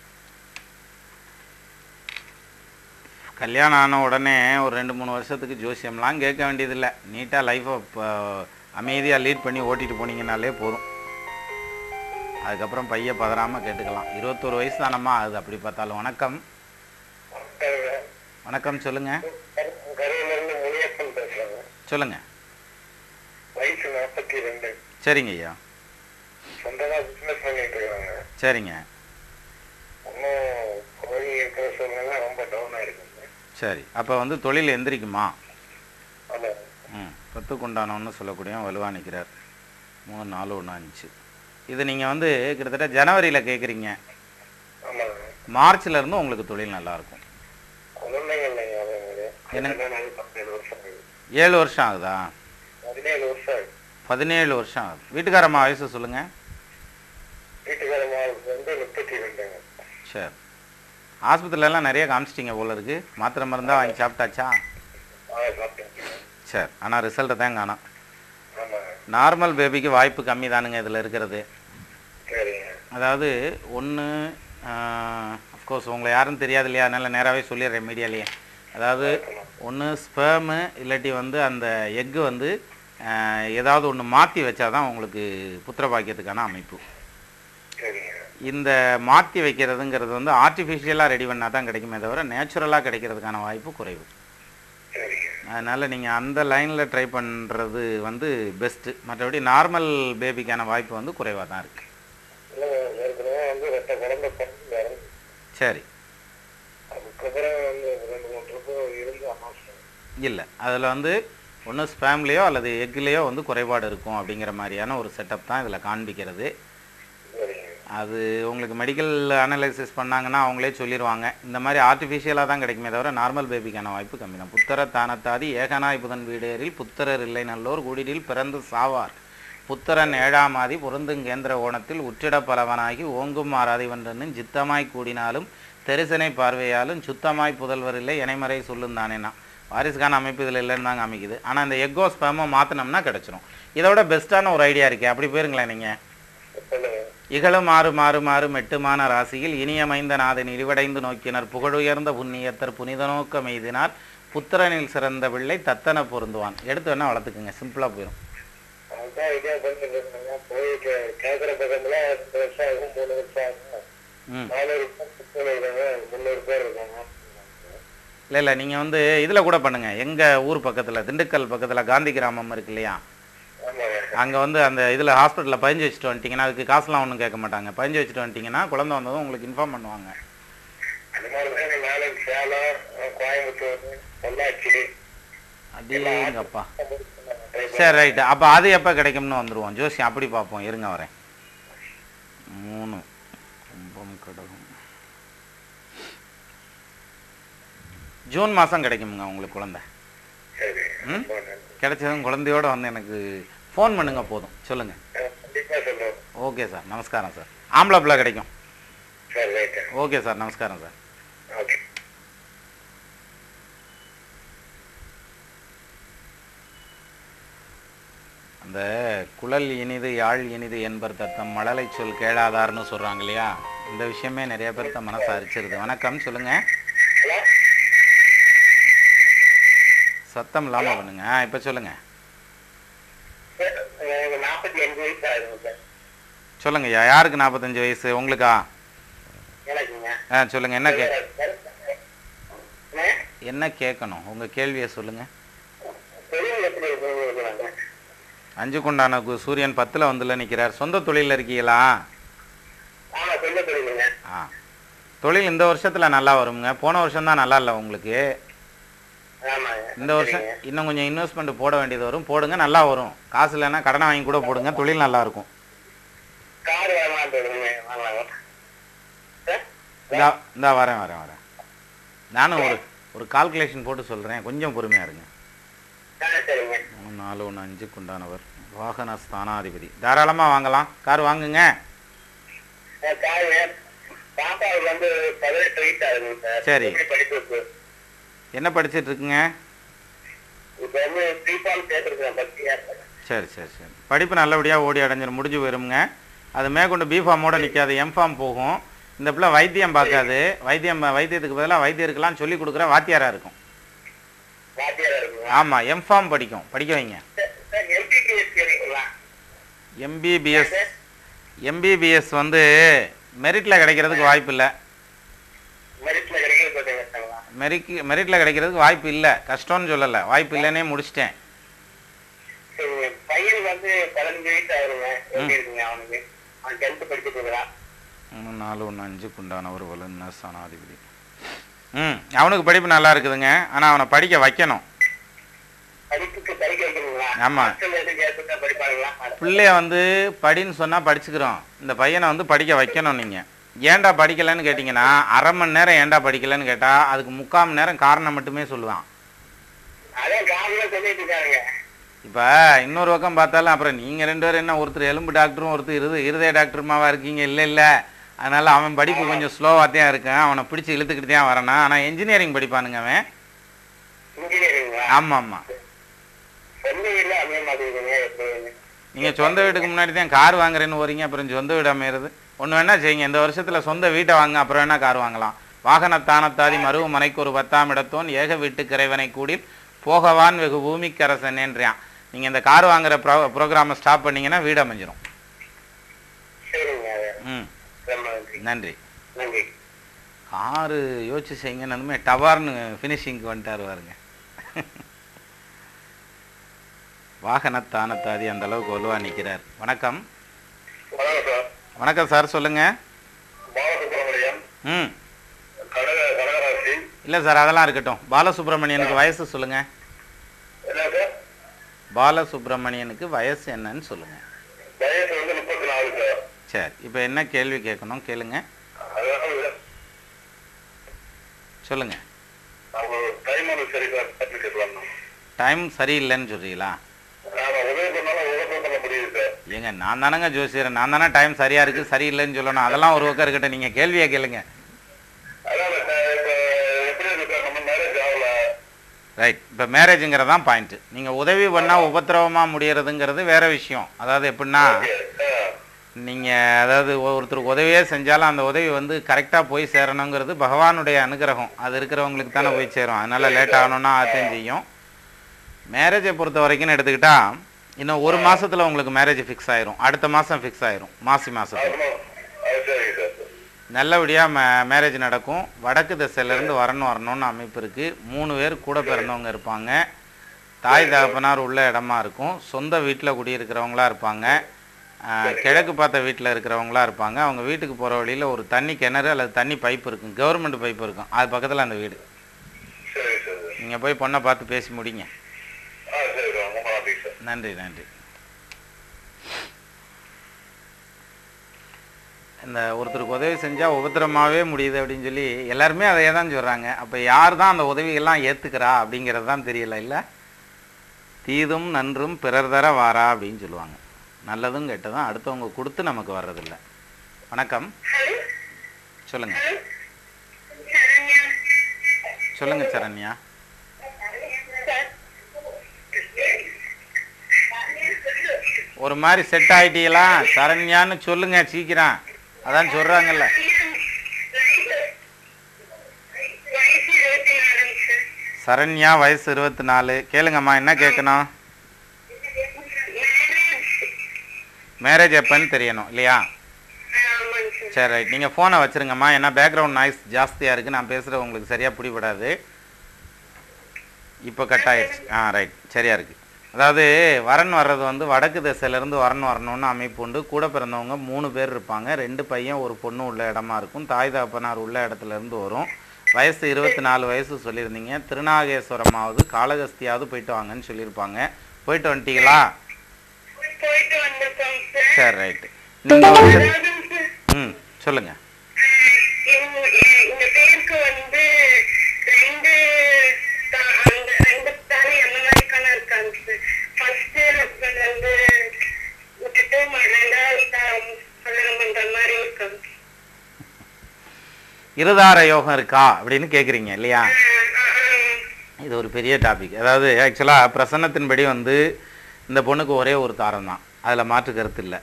கல்யாணம் ஆன உடனே ஒரு ரெண்டு மூணு வருஷத்துக்கு ஜோசியம்லாம் கேட்க வேண்டியதில்லை நீட்டாக லைஃப்பை இப்போ அமைதியாக லீட் பண்ணி ஓட்டிட்டு போனீங்கனாலே போதும் அதுக்கப்புறம் பைய பதறாமல் கேட்டுக்கலாம் இருபத்தோரு வயசு தானம்மா அது அப்படி பார்த்தாலும் வணக்கம் வணக்கம் சொல்லுங்கள் கரையில இருந்து முனியப்பன் பேசுறாங்க சொல்லுங்கள் வயசு நாற்பத்தி ரெண்டு சரிங்க ஐயா சொந்தமா பிசினஸ் பண்ணிட்டு இருக்காங்க சரிங்க இன்னும் கோழி இருக்கிற சூழ்நிலை ரொம்ப டவுனா இருக்குங்க சரி அப்போ வந்து தொழில் எந்திரிக்குமா ஆமா ம் பத்துக்குண்டானவன்னு சொல்லக்கூடிய வலுவாக நிற்கிறார் மூணு நாலு ஒன்று அஞ்சு இது நீங்கள் வந்து கிட்டத்தட்ட ஜனவரியில் கேட்குறீங்க ஆமாங்க மார்ச்ல இருந்து உங்களுக்கு தொழில் நல்லாயிருக்கும் குழந்தைங்க இல்லைங்க அவங்க என்ன? கல்யாணம் ஆகி பதினேழு வருஷம் ஆகுது ஏழு வருஷம் ஆகுதா பதினேழு வருஷம் ஆகுது பதினேழு வருஷம் ஆகுது வீட்டுக்காரம்மா வயசு சொல்லுங்கள் வீட்டுக்காரமாக வந்து முப்பத்தி ரெண்டுங்க சரி ஆஸ்பத்திரியிலலாம் நிறைய காமிச்சிட்டிங்க போல இருக்கு மாத்திரை மருந்தா வாங்கி சாப்பிட்டாச்சா ஆ சாப்பிட்டேன் சரி ஆனால் ரிசல்ட்டை தான் காணோம் ஆமாங்க நார்மல் பேபிக்கு வாய்ப்பு கம்மி தானுங்க இதில் இருக்கிறது சரிங்க அதாவது ஒன்று அஃப்கோர்ஸ் உங்களை யாரும் தெரியாது இல்லையா அதனால் நேராகவே சொல்லிடுறேன் மீடியாலேயே அதாவது ஒன்று ஸ்பேமு இல்லாட்டி வந்து அந்த எக்கு வந்து ஆஹ், ஏதாவது ஒன்று மாற்றி வச்சா தான் உங்களுக்கு புத்திர பாக்கியத்துக்கான அமைப்பு சரிங்க இந்த மாற்றி வைக்கிறதுங்கிறது வந்து ஆர்டிஃபிஷியலாக ரெடி பண்ணால் தான் கிடைக்குமே தவிர நேச்சுரலாக கிடைக்கிறதுக்கான வாய்ப்பு குறைவு சரிங்க அதனால் நீங்கள் அந்த லைனில் ட்ரை பண்ணுறது வந்து பெஸ்ட்டு மற்றபடி நார்மல் பேபிக்கான வாய்ப்பு வந்து குறைவாக தான் இருக்குது இல்லைங்க ஏற்கனவே வந்து ரெட்ட குழந்தை பிறந்து இறந்து சரி அதுக்கப்புறம் வந்து ரெண்டு மூணு ட்ரிப்பு இருந்து அமாசம் இல்லை அதில் வந்து ஒன்று ஸ்பேம்லேயோ அல்லது எக்லேயோ வந்து குறைபாடு இருக்கும் அப்படிங்கிற மாதிரியான ஒரு செட்டப் தான் இதில் காண்பிக்கிறது சரிங்க அது உங்களுக்கு மெடிக்கல் அனலைசிஸ் பண்ணாங்கன்னா அவங்களே சொல்லிடுவாங்க இந்த மாதிரி ஆர்டிஃபிஷியலாக தான் கிடைக்குமே தவிர நார்மல் பேபிக்கான வாய்ப்பு கம்மி தான் புத்தர தானத்தாதி ஏகனாய் புதன் வீடேறில் புத்தரர் இல்லை நல்லோர் குடிலில் பிறந்து சாவார் புத்தரன் ஏழாம் ஆதி பொருந்துங்கேந்திர ஓணத்தில் உற்றிட பலவனாகி ஓங்கும் மாறாதிவன்றன்னு சித்தமாய் கூடினாலும் தெரிசனை பார்வையாலும் சுத்தமாய் புதல்வர் இல்லை இணைமறை சொல்லும் தானேனா வாரிசுக்கான அமைப்பு இதில் இல்லைன்னு தான் காமிக்குது ஆனால் இந்த எக்கோ ஸ்பேமை மாற்றினோம்னா கிடச்சிரும் இதோட பெஸ்ட்டான ஒரு ஐடியா இருக்கே அப்படி போயிருங்களேன் நீங்கள் சொல்லுங்க இகழும் மாறு மாறு மாறு மெட்டுமான ராசியில் இனியமைந்த நாதன் இழிவடைந்து நோக்கினர் புகழுயர்ந்த புண்ணியத்தர் புனித நோக்க மெய்தினார் புத்திரனில் சிறந்த பிள்ளை தத்தன பொருந்துவான் எடுத்து வேணா வளர்த்துக்குங்க சிம்பிளாக போயிடும் அதுதான் ஐடியா பண்ணிட்டு இருந்தாங்க போய் கே- கேக்குற பக்கத்துல ரெண்டு வருஷம் ஆகும் மூணு வருஷம் ஆகும் ம் நானூறு பேர் சுத்தம் இருக்காங்க முந்நூறு பேர் இருக்காங்க இல்லை இல்லை நீங்கள் வந்து இதில் கூட பண்ணுங்கள் எங்கள் ஊர் பக்கத்தில் திண்டுக்கல் பக்கத்தில் காந்தி கிராமம் இருக்கு இல்லையா ஆமாங்க அங்கே வந்து அந்த இதில் ஹாஸ்பிட்டலில் பதிஞ்சு வச்சுட்டு வந்துட்டிங்கன்னா அதுக்கு காசுலாம் ஒன்றும் கேட்க மாட்டாங்க பதிஞ்சு வச்சுட்டு வந்துட்டிங்கன்னா குழந்தை வந்ததும் உங்களுக்கு இன்ஃபார்ம் பண்ணுவாங்க அந்த மாதிரி தான் நாளைக்கு சேலம் கோயம்புத்தூர் பொள்ளாச்சி அப்படிங்கப்பா சரி ரைட்டு அப்போ அது எப்போ கிடைக்கும்னு வந்துடுவோம் ஜோசி அப்படி பார்ப்போம் இருங்க வரேன் மூணு கும்பம் கடகம் ஜூன் மாதம் கிடைக்குமுங்க உங்களுக்கு குழந்தை சரி ம் கிடைச்சதும் குழந்தையோட வந்து எனக்கு ஃபோன் பண்ணுங்க போதும் சொல்லுங்கள் கண்டிப்பா சொல்றோம் ஓகே சார் நமஸ்காரம் சார் ஆம்பளை பிள்ளை கிடைக்கும் சரி ரைட்டு ஓகே சார் நமஸ்காரம் சார் ஓகே அந்த குழல் இனிது யாழ் இனிது என்பர் தத்தம் மழலை சொல் கேளாதார்னு சொல்கிறாங்க இல்லையா இந்த விஷயமே நிறைய பேர்த்த மனசை அரிச்சிருது வணக்கம் சொல்லுங்க ஹலோ சத்தம் இல்லாமல் பண்ணுங்க ஆ இப்போ சொல்லுங்க எனக்கு நாற்பத்தி அஞ்சு வயசு ஆகுது சார் சொல்லுங்க ஐயா யாருக்கு நாற்பத்தஞ்சு வயசு உங்களுக்கா எனக்குங்க ஆ சொல்லுங்க என்ன கே என்ன? என்ன கேட்கணும் உங்கள் கேள்வியை சொல்லுங்க தொழில் எப்படி இருக்கிறாங்க அஞ்சுக்குண்டான கு- சூரியன் பத்தில் வந்துல நிற்கிறார் சொந்த தொழிலில் இருக்கீங்களா ஆமா சொல்ல தொழிலுங்க ஆ தொழில் இந்த வருஷத்தில் நல்லா வருங்க போன வருஷம் தான் நல்லா இல்லை உங்களுக்கு ஆமாங்க இந்த வருஷம் இன்னும் கொஞ்சம் இன்வெஸ்ட்மெண்ட் போட வேண்டியது வரும் போடுங்க நல்லா வரும் காசு இல்லைன்னா கடனை வாங்கி கூட போடுங்க தொழில் நல்லா இருக்கும் கார் வாங்கலாம் தொழிலுங்க வாங்கலாம் சார் இந்தா இந்தா வரேன் வரேன் வரேன் நானும் ஒரு ஒரு கால்குலேஷன் போட்டு சொல்கிறேன் கொஞ்சம் பொறுமையாக இருங்க ஆ சரிங்க மூணு நாலு ஒன்று அஞ்சுக்கு உண்டானவர் வாகன ஸ்தானாதிபதி தாராளமாக வாங்கலாம் கார் வாங்குங்க கார் பாப்பாவுக்கு வந்து பதினெட்டு வயசு ஆகுது சார் சரி. எப்படி படிப்பு இருக்கு? என்ன படிச்சிட்டு இருக்குங்க இப்ப வந்து பிகாம் சேர்த்துருக்கேன் பக்தியா இருக்கேன் சரி சரி சரி படிப்பு நல்லபடியாக ஓடி அடைஞ்சிரும் முடிஞ்சு போயிருங்க அது மேற்கொண்டு பிஃபார்மோட நிற்காது எம்ஃபார்ம் போகும் இந்த பிள்ளை வைத்தியம் பார்க்காது வைத்தியம் வைத்தியத்துக்கு பதிலாக வைத்தியருக்கெல்லாம் சொல்லி கொடுக்குற வாத்தியாராக இருக்கும் வாத்தியாரா இருக்குங்களா ஆமாம் எம்ஃபார்ம் படிக்கும் படிக்க வைங்க சார், சார் எம்பிபிஎஸ் கேட்குங்களா எம்பிபிஎஸ் எம்பிபிஎஸ் வந்து மெரிட்டில் கிடைக்கிறதுக்கு வாய்ப்பு இல்லை மெரிட்ல கிடைக்கிறது கொஞ்சம் கஷ்டங்களா மெரிக்கு மெரிட்டில் கிடைக்கிறதுக்கு வாய்ப்பு இல்லை கஷ்டம்னு சொல்லலை வாய்ப்பு இல்லைன்னே முடிச்சிட்டேன் சரி பையன் வந்து பதினஞ்சு வயசு ஆகுதுங்க எப்படி இருக்குங்க அவனுக்கு அவன் டென்த் படிச்சுட்டு இருக்கிறான் மூணு நாலு ஒன்று அஞ்சுக்கு உண்டான ஒரு வல்லுநர் ஸ்தானாதிபதி ம் அவனுக்கு படிப்பு நல்லா இருக்குதுங்க ஆனால் அவனை படிக்க வைக்கணும் படிப்புக்கு படிக்க வைக்கணுங்களா ஆமா. ஹாஸ்டல்ல எதுவும் சேர்த்துட்டா படிப்பாங்களா பிள்ளைய வந்து படின்னு சொன்னால் படிச்சுக்கிறோம் இந்த பையனை வந்து படிக்க வைக்கணும் நீங்கள் ஏன்டா படிக்கலைன்னு கேட்டிங்கன்னா அரை மணி நேரம் ஏன்டா படிக்கலைன்னு கேட்டால் அதுக்கு முக்கால் மணி நேரம் காரணம் மட்டுமே சொல்லுவான் அதான் காரணம் சொல்லிட்டு இருக்காருங்க இப்போ இன்னொரு பக்கம் பார்த்தாலும் அப்புறம் நீங்கள் ரெண்டு பேரும் என்ன ஒருத்தர் எலும்பு டாக்டரும் ஒருத்தர் இருது இருதய டாக்டருமாவா இருக்கீங்க இல்லை இல்லை அதனால் அவன் படிப்பு கொஞ்சம் ஸ்லோவாக தான் இருக்கான் அவனை பிடிச்சி இழுத்துக்கிட்டு தான் வரணும் ஆனால் இன்ஜினியரிங் படிப்பானுங்க அவன் இன்ஜினியரிங்களா ஆமாம் ஆமாம் சொந்த வீடுல அமைய மாட்டேங்குதுங்க எப்படி நீங்கள் சொந்த வீட்டுக்கு முன்னாடி தான் கார் வாங்குறேன்னு வரீங்க அப்புறம் சொந்த வீடு அமையிறது ஒன்று வேணா செய்யுங்க இந்த வருஷத்தில் சொந்த வீட்டை வாங்க அப்புறம் வேணா கார் வாங்கலாம் வாகன தானத்தாதி மருவு மனைக்கு ஒரு பத்தாம் இடத்தோன் ஏக வீட்டு கிரைவனை கூடில் போகவான் வெகு பூமிக்கரசனேன்றியான் நீங்கள் இந்த கார் வாங்குற ப்ரோ ப்ரோக்ராமை ஸ்டாப் பண்ணீங்கன்னா வீடு அமைஞ்சிரும் சரிங்க ம் ரொம்ப நன்றி நன்றி நன்றி காரு யோசிச்சு செய்யுங்கன்னு டவார்னு ஃபினிஷிங்க்கு வந்துட்டார் பாருங்க வாகன தானத்தாதி அந்த அளவுக்கு வலுவா நிற்கிறார் வணக்கம் வணக்கம் சார் வணக்கம் சார் சொல்லுங்க பாலசுப்ரமணியம் ம் கடக கடகராசி இல்லை சார் அதெல்லாம் இருக்கட்டும் பாலசுப்ரமணியனுக்கு வயசு சொல்லுங்க என்ன சார் பாலசுப்ரமணியனுக்கு வயசு என்னன்னு சொல்லுங்க வயசு வந்து முப்பத்தி நாலு சார் சரி இப்போ என்ன கேள்வி கேட்கணும் கேளுங்க அதாவது சொல்லுங்க அவங்க டைம் ஒன்று சரி சார் தட்டி கேட்கலாம் டைம் சரியில்லைன்னு சொல்றீங்களா நாம உதவி பண்ணாலும் உதவி பண்ண முடியுது சார் ஏங்க நான் தானங்க ஜோசியர் நான் தானே டைம் சரியா இருக்கு சரியில்லைன்னு சொல்லணும் அதெல்லாம் ஒரு பக்கம் இருக்கட்டும் நீங்க கேள்வியை கேளுங்க அதான் சார் இப்போ எப்படி இருக்கு சார் நம்ம மேரேஜ் ஆகல ரைட் இப்போ மேரேஜுங்கிறது தான் பாயிண்ட்டு நீங்கள் உதவி பண்ணால் உபத்திரவமாக முடியறதுங்கிறது வேற விஷயம் அதாவது எப்படின்னா நீங்கள் அதாவது ஒருத்தருக்கு உதவியே செஞ்சாலும் அந்த உதவி வந்து கரெக்டாக போய் சேரணுங்கிறது பகவானுடைய அனுகிரகம் அது இருக்கிறவங்களுக்கு தானே போய் சேரும் அதனால் லேட் ஆகணும்னா அதையும் செய்யும் மேரேஜை பொறுத்த வரைக்கும் எடுத்துக்கிட்டா இன்னும் ஒரு மாசத்துல உங்களுக்கு மேரேஜ் ஃபிக்ஸ் ஆயிரும் அடுத்த மாதம் ஃபிக்ஸ் ஆயிரும் மாசி மாதத்துல அது சரிங்க சார் நல்லபடியாக மே மேரேஜ் நடக்கும் வடக்கு திசையிலேருந்து வரணும் வரணும்னு அமைப்பு இருக்குது மூணு பேர் கூட பிறந்தவங்க இருப்பாங்க தாய் தகப்பனார் உள்ள இடமா இருக்கும் சொந்த வீட்டில் குடியிருக்கிறவங்களா இருப்பாங்க ஆஹ், கிழக்கு பார்த்த வீட்டில் இருக்கிறவங்களா இருப்பாங்க அவங்க வீட்டுக்கு போகிற வழியில் ஒரு தண்ணி கிணறு அல்லது தண்ணி பைப் இருக்கும் கவர்மெண்ட் பைப் இருக்கும் அது பக்கத்தில் அந்த வீடு சரி சார் நீங்கள் போய் பொண்ணை பார்த்து பேசி முடிங்க ஆ சரி சார் ரொம்ப நன்றி சார் நன்றி நன்றி இந்த ஒருத்தருக்கு உதவி செஞ்சால் உபத்திரமாகவே முடியுது அப்படின்னு சொல்லி எல்லாருமே அதையே தான் சொல்கிறாங்க அப்போ யார் தான் அந்த உதவியெல்லாம் ஏற்றுக்கிறா அப்படிங்கிறது தான் தெரியல இல்லை தீதும் நன்றும் பிறர் தர வாரா அப்படின்னு சொல்லுவாங்க நல்லதும் கெட்டதும் அடுத்தவங்க கொடுத்து நமக்கு வர்றதில்ல வணக்கம் சொல்லுங்க சொல்லுங்க சரண்யா ஒரு மாதிரி செட் ஆயிட்டீங்களா சரண்யான்னு சொல்லுங்க சீக்கிரம் அதான் சொல்றாங்கல்ல சரண்யா வயசு இருபத்தி நாலு கேளுங்கம்மா என்ன கேட்கணும் மேரேஜ் எப்பன்னு தெரியணும் இல்லையா சரி ரைட் நீங்கள் ஃபோனை வச்சுருங்கம்மா ஏன்னா பேக்ரவுண்ட் நாய்ஸ் ஜாஸ்தியாக இருக்குது நான் பேசுகிறது உங்களுக்கு சரியாக பிடிபடாது இப்போ கட் ஆயிடுச்சு ஆ ரைட் சரியா இருக்கு அதாவது வரன் வர்றது வந்து வடக்கு திசையிலேருந்து வரன் வரணும்னு அமைப்பு உண்டு கூட பிறந்தவங்க மூணு பேர் இருப்பாங்க ரெண்டு பையன் ஒரு பொண்ணு உள்ள இடமா இருக்கும் தாய் தகப்பனார் உள்ள இடத்துல இருந்து வரும் வயசு இருபத்தி நாலு வயசு சொல்லியிருந்தீங்க திருநாகேஸ்வரமாவது காளகஸ்தியாவது போயிட்டு வாங்கன்னு சொல்லியிருப்பாங்க போயிட்டு வந்துட்டீங்களா போயிட்டு வந்திருக்கோம் சார் சரி ரைட்டு நீங்கள் வந்து ம் சொல்லுங்கள் இந்த பேருக்கு வந்து ரெண்டு தா- அந்த ரெண்டு தாலி அந்த மாதிரி கணக்கு இருக்காங்க சார் ஃபர்ஸ்ட் ஹஸ்பண்ட் வந்து விட்டுட்டு ம- ரெண்டாவது தா- கல்யாணம் பண்ற மாதிரி இருக்காங்க இருதார யோகம் இருக்கா அப்படின்னு கேட்குறீங்க இல்லையா இது ஒரு பெரிய டாபிக் அதாவது ஆக்சுவலாக பிரசன்னத்தின்படி வந்து இந்த பொண்ணுக்கு ஒரே ஒரு தாரம் தான் அதில் மாற்று கருத்து இல்லை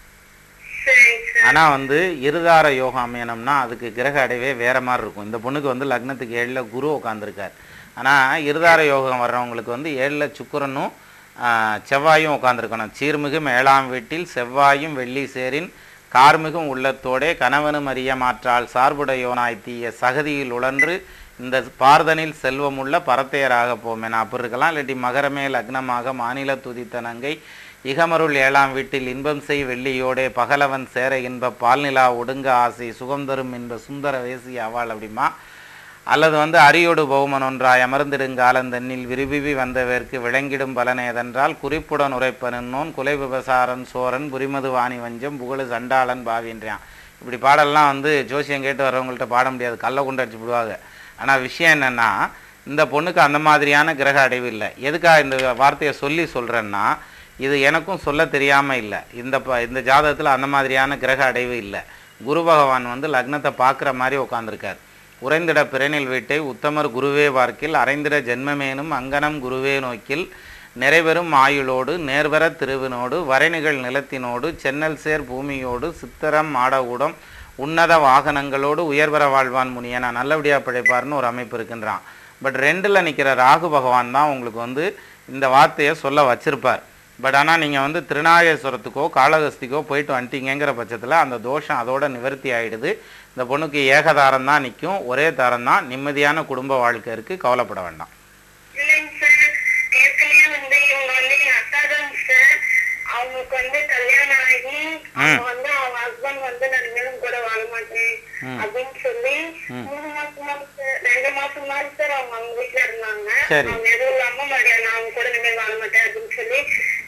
சரிங்க சார் ஆனால் வந்து இருதார யோகம் அமையணும்னா அதுக்கு கிரக அடைவே வேற மாதிரி இருக்கும் இந்த பொண்ணுக்கு வந்து லக்னத்துக்கு ஏழில் குரு உட்காந்துருக்கார் ஆனால் இருதார யோகம் வர்றவங்களுக்கு வந்து ஏழில் சுக்கிரனும் ஆஹ், செவ்வாயும் உட்காந்துருக்கணும் சீர்மிகும் ஏழாம் வீட்டில் செவ்வாயும் வெள்ளி சேரின் கார்மிகும் உள்ளத்தோடே கணவனும் அறிய மாற்றால் சார்புடையோனாய் தீய சகதியில் உழன்று இந்த பார்தனில் செல்வமுள்ள பரத்தையராக போமேன அப்படி இருக்கலாம் இல்லாட்டி மகரமே லக்னமாக மாநில துதித்த நங்கை இகமருள் ஏழாம் வீட்டில் இன்பம் செய் வெள்ளியோடே பகலவன் சேர இன்ப பால்நிலா ஒடுங்க ஆசை சுகம் தரும் இன்ப சுந்தர வேசி ஆவாள் அப்படிமா அல்லது வந்து அரியோடு பௌமன் ஒன்றாய் அமர்ந்திடுங்காலந்தன்னில் விரும்பி வந்தவர்க்கு விளங்கிடும் பலனேதென்றால் குறிப்புடன் உரைப்பனோன் குலை விபசாரன் சோரன் புரிமது வாணி வஞ்சம் புகழு சண்டாளன் பாவின்றான் இப்படி பாடல்லாம் வந்து ஜோசியம் கேட்டு வர்றவங்கள்ட்ட பாட முடியாது கல்லை கொண்டு அடிச்சு விடுவாங்க ஆனால் விஷயம் என்னென்னா இந்த பொண்ணுக்கு அந்த மாதிரியான கிரக அடைவு இல்லை எதுக்காக இந்த வார்த்தையை சொல்லி சொல்கிறேன்னா இது எனக்கும் சொல்ல தெரியாமல் இல்லை இந்த ப இந்த ஜாதகத்தில் அந்த மாதிரியான கிரக அடைவு இல்லை குரு பகவான் வந்து லக்னத்தை பார்க்குற மாதிரி உட்காந்துருக்கார் உறைந்திட பிறனில் வீட்டை உத்தமர் குருவே பார்க்கில் அரைந்திட ஜென்மமேனும் அங்கனம் குருவே நோக்கில் நிறைவெறும் ஆயுளோடு நேர்வர திருவினோடு வரைநிகழ் நிலத்தினோடு சென்னல் சேர் பூமியோடு சித்திரம் மாடகூடம் உன்னத வாகனங்களோடு உயர்வர வாழ்வான் முனியனா நல்லபடியாக பிழைப்பார்னு ஒரு அமைப்பு இருக்கின்றான் பட் ரெண்டில் நிற்கிற ராகு பகவான் தான் உங்களுக்கு வந்து இந்த வார்த்தையை சொல்ல வச்சிருப்பார் பட் ஆனால் நீங்கள் வந்து திருநாகேஸ்வரத்துக்கோ காளகஸ்திக்கோ போயிட்டு வந்துட்டீங்கிற பட்சத்தில் அந்த தோஷம் அதோட நிவர்த்தி ஆயிடுது இந்த பொண்ணுக்கு ஏகதாரம் தான் நிற்கும் ஒரே தாரம் தான் நிம்மதியான குடும்ப வாழ்க்கை இருக்குது கவலைப்பட வேண்டாம் இல்லைங்க சார் ஏற்கனவே வந்து இவங்க வந்து எங்க அக்கா தான் சார் அவங்களுக்கு வந்து கல்யாணம் ஆகி அவங்க வந்து அவங்க ஹஸ்பண்ட் வந்து நான் இனிமேலும் கூட வாழ மாட்டேன் அப்படின்னு சொல்லி மூணு மாசமா சார் ரெண்டு மாசம் தான் சார் அவங்க அவங்க வீட்டுல இருந்தாங்க சரி. அவங்க எதுவும் இல்லாம மறுபடியும் நான் அவங்க கூட இனிமேல் வாழ மாட்டேன் அப்படின்னு சொல்லி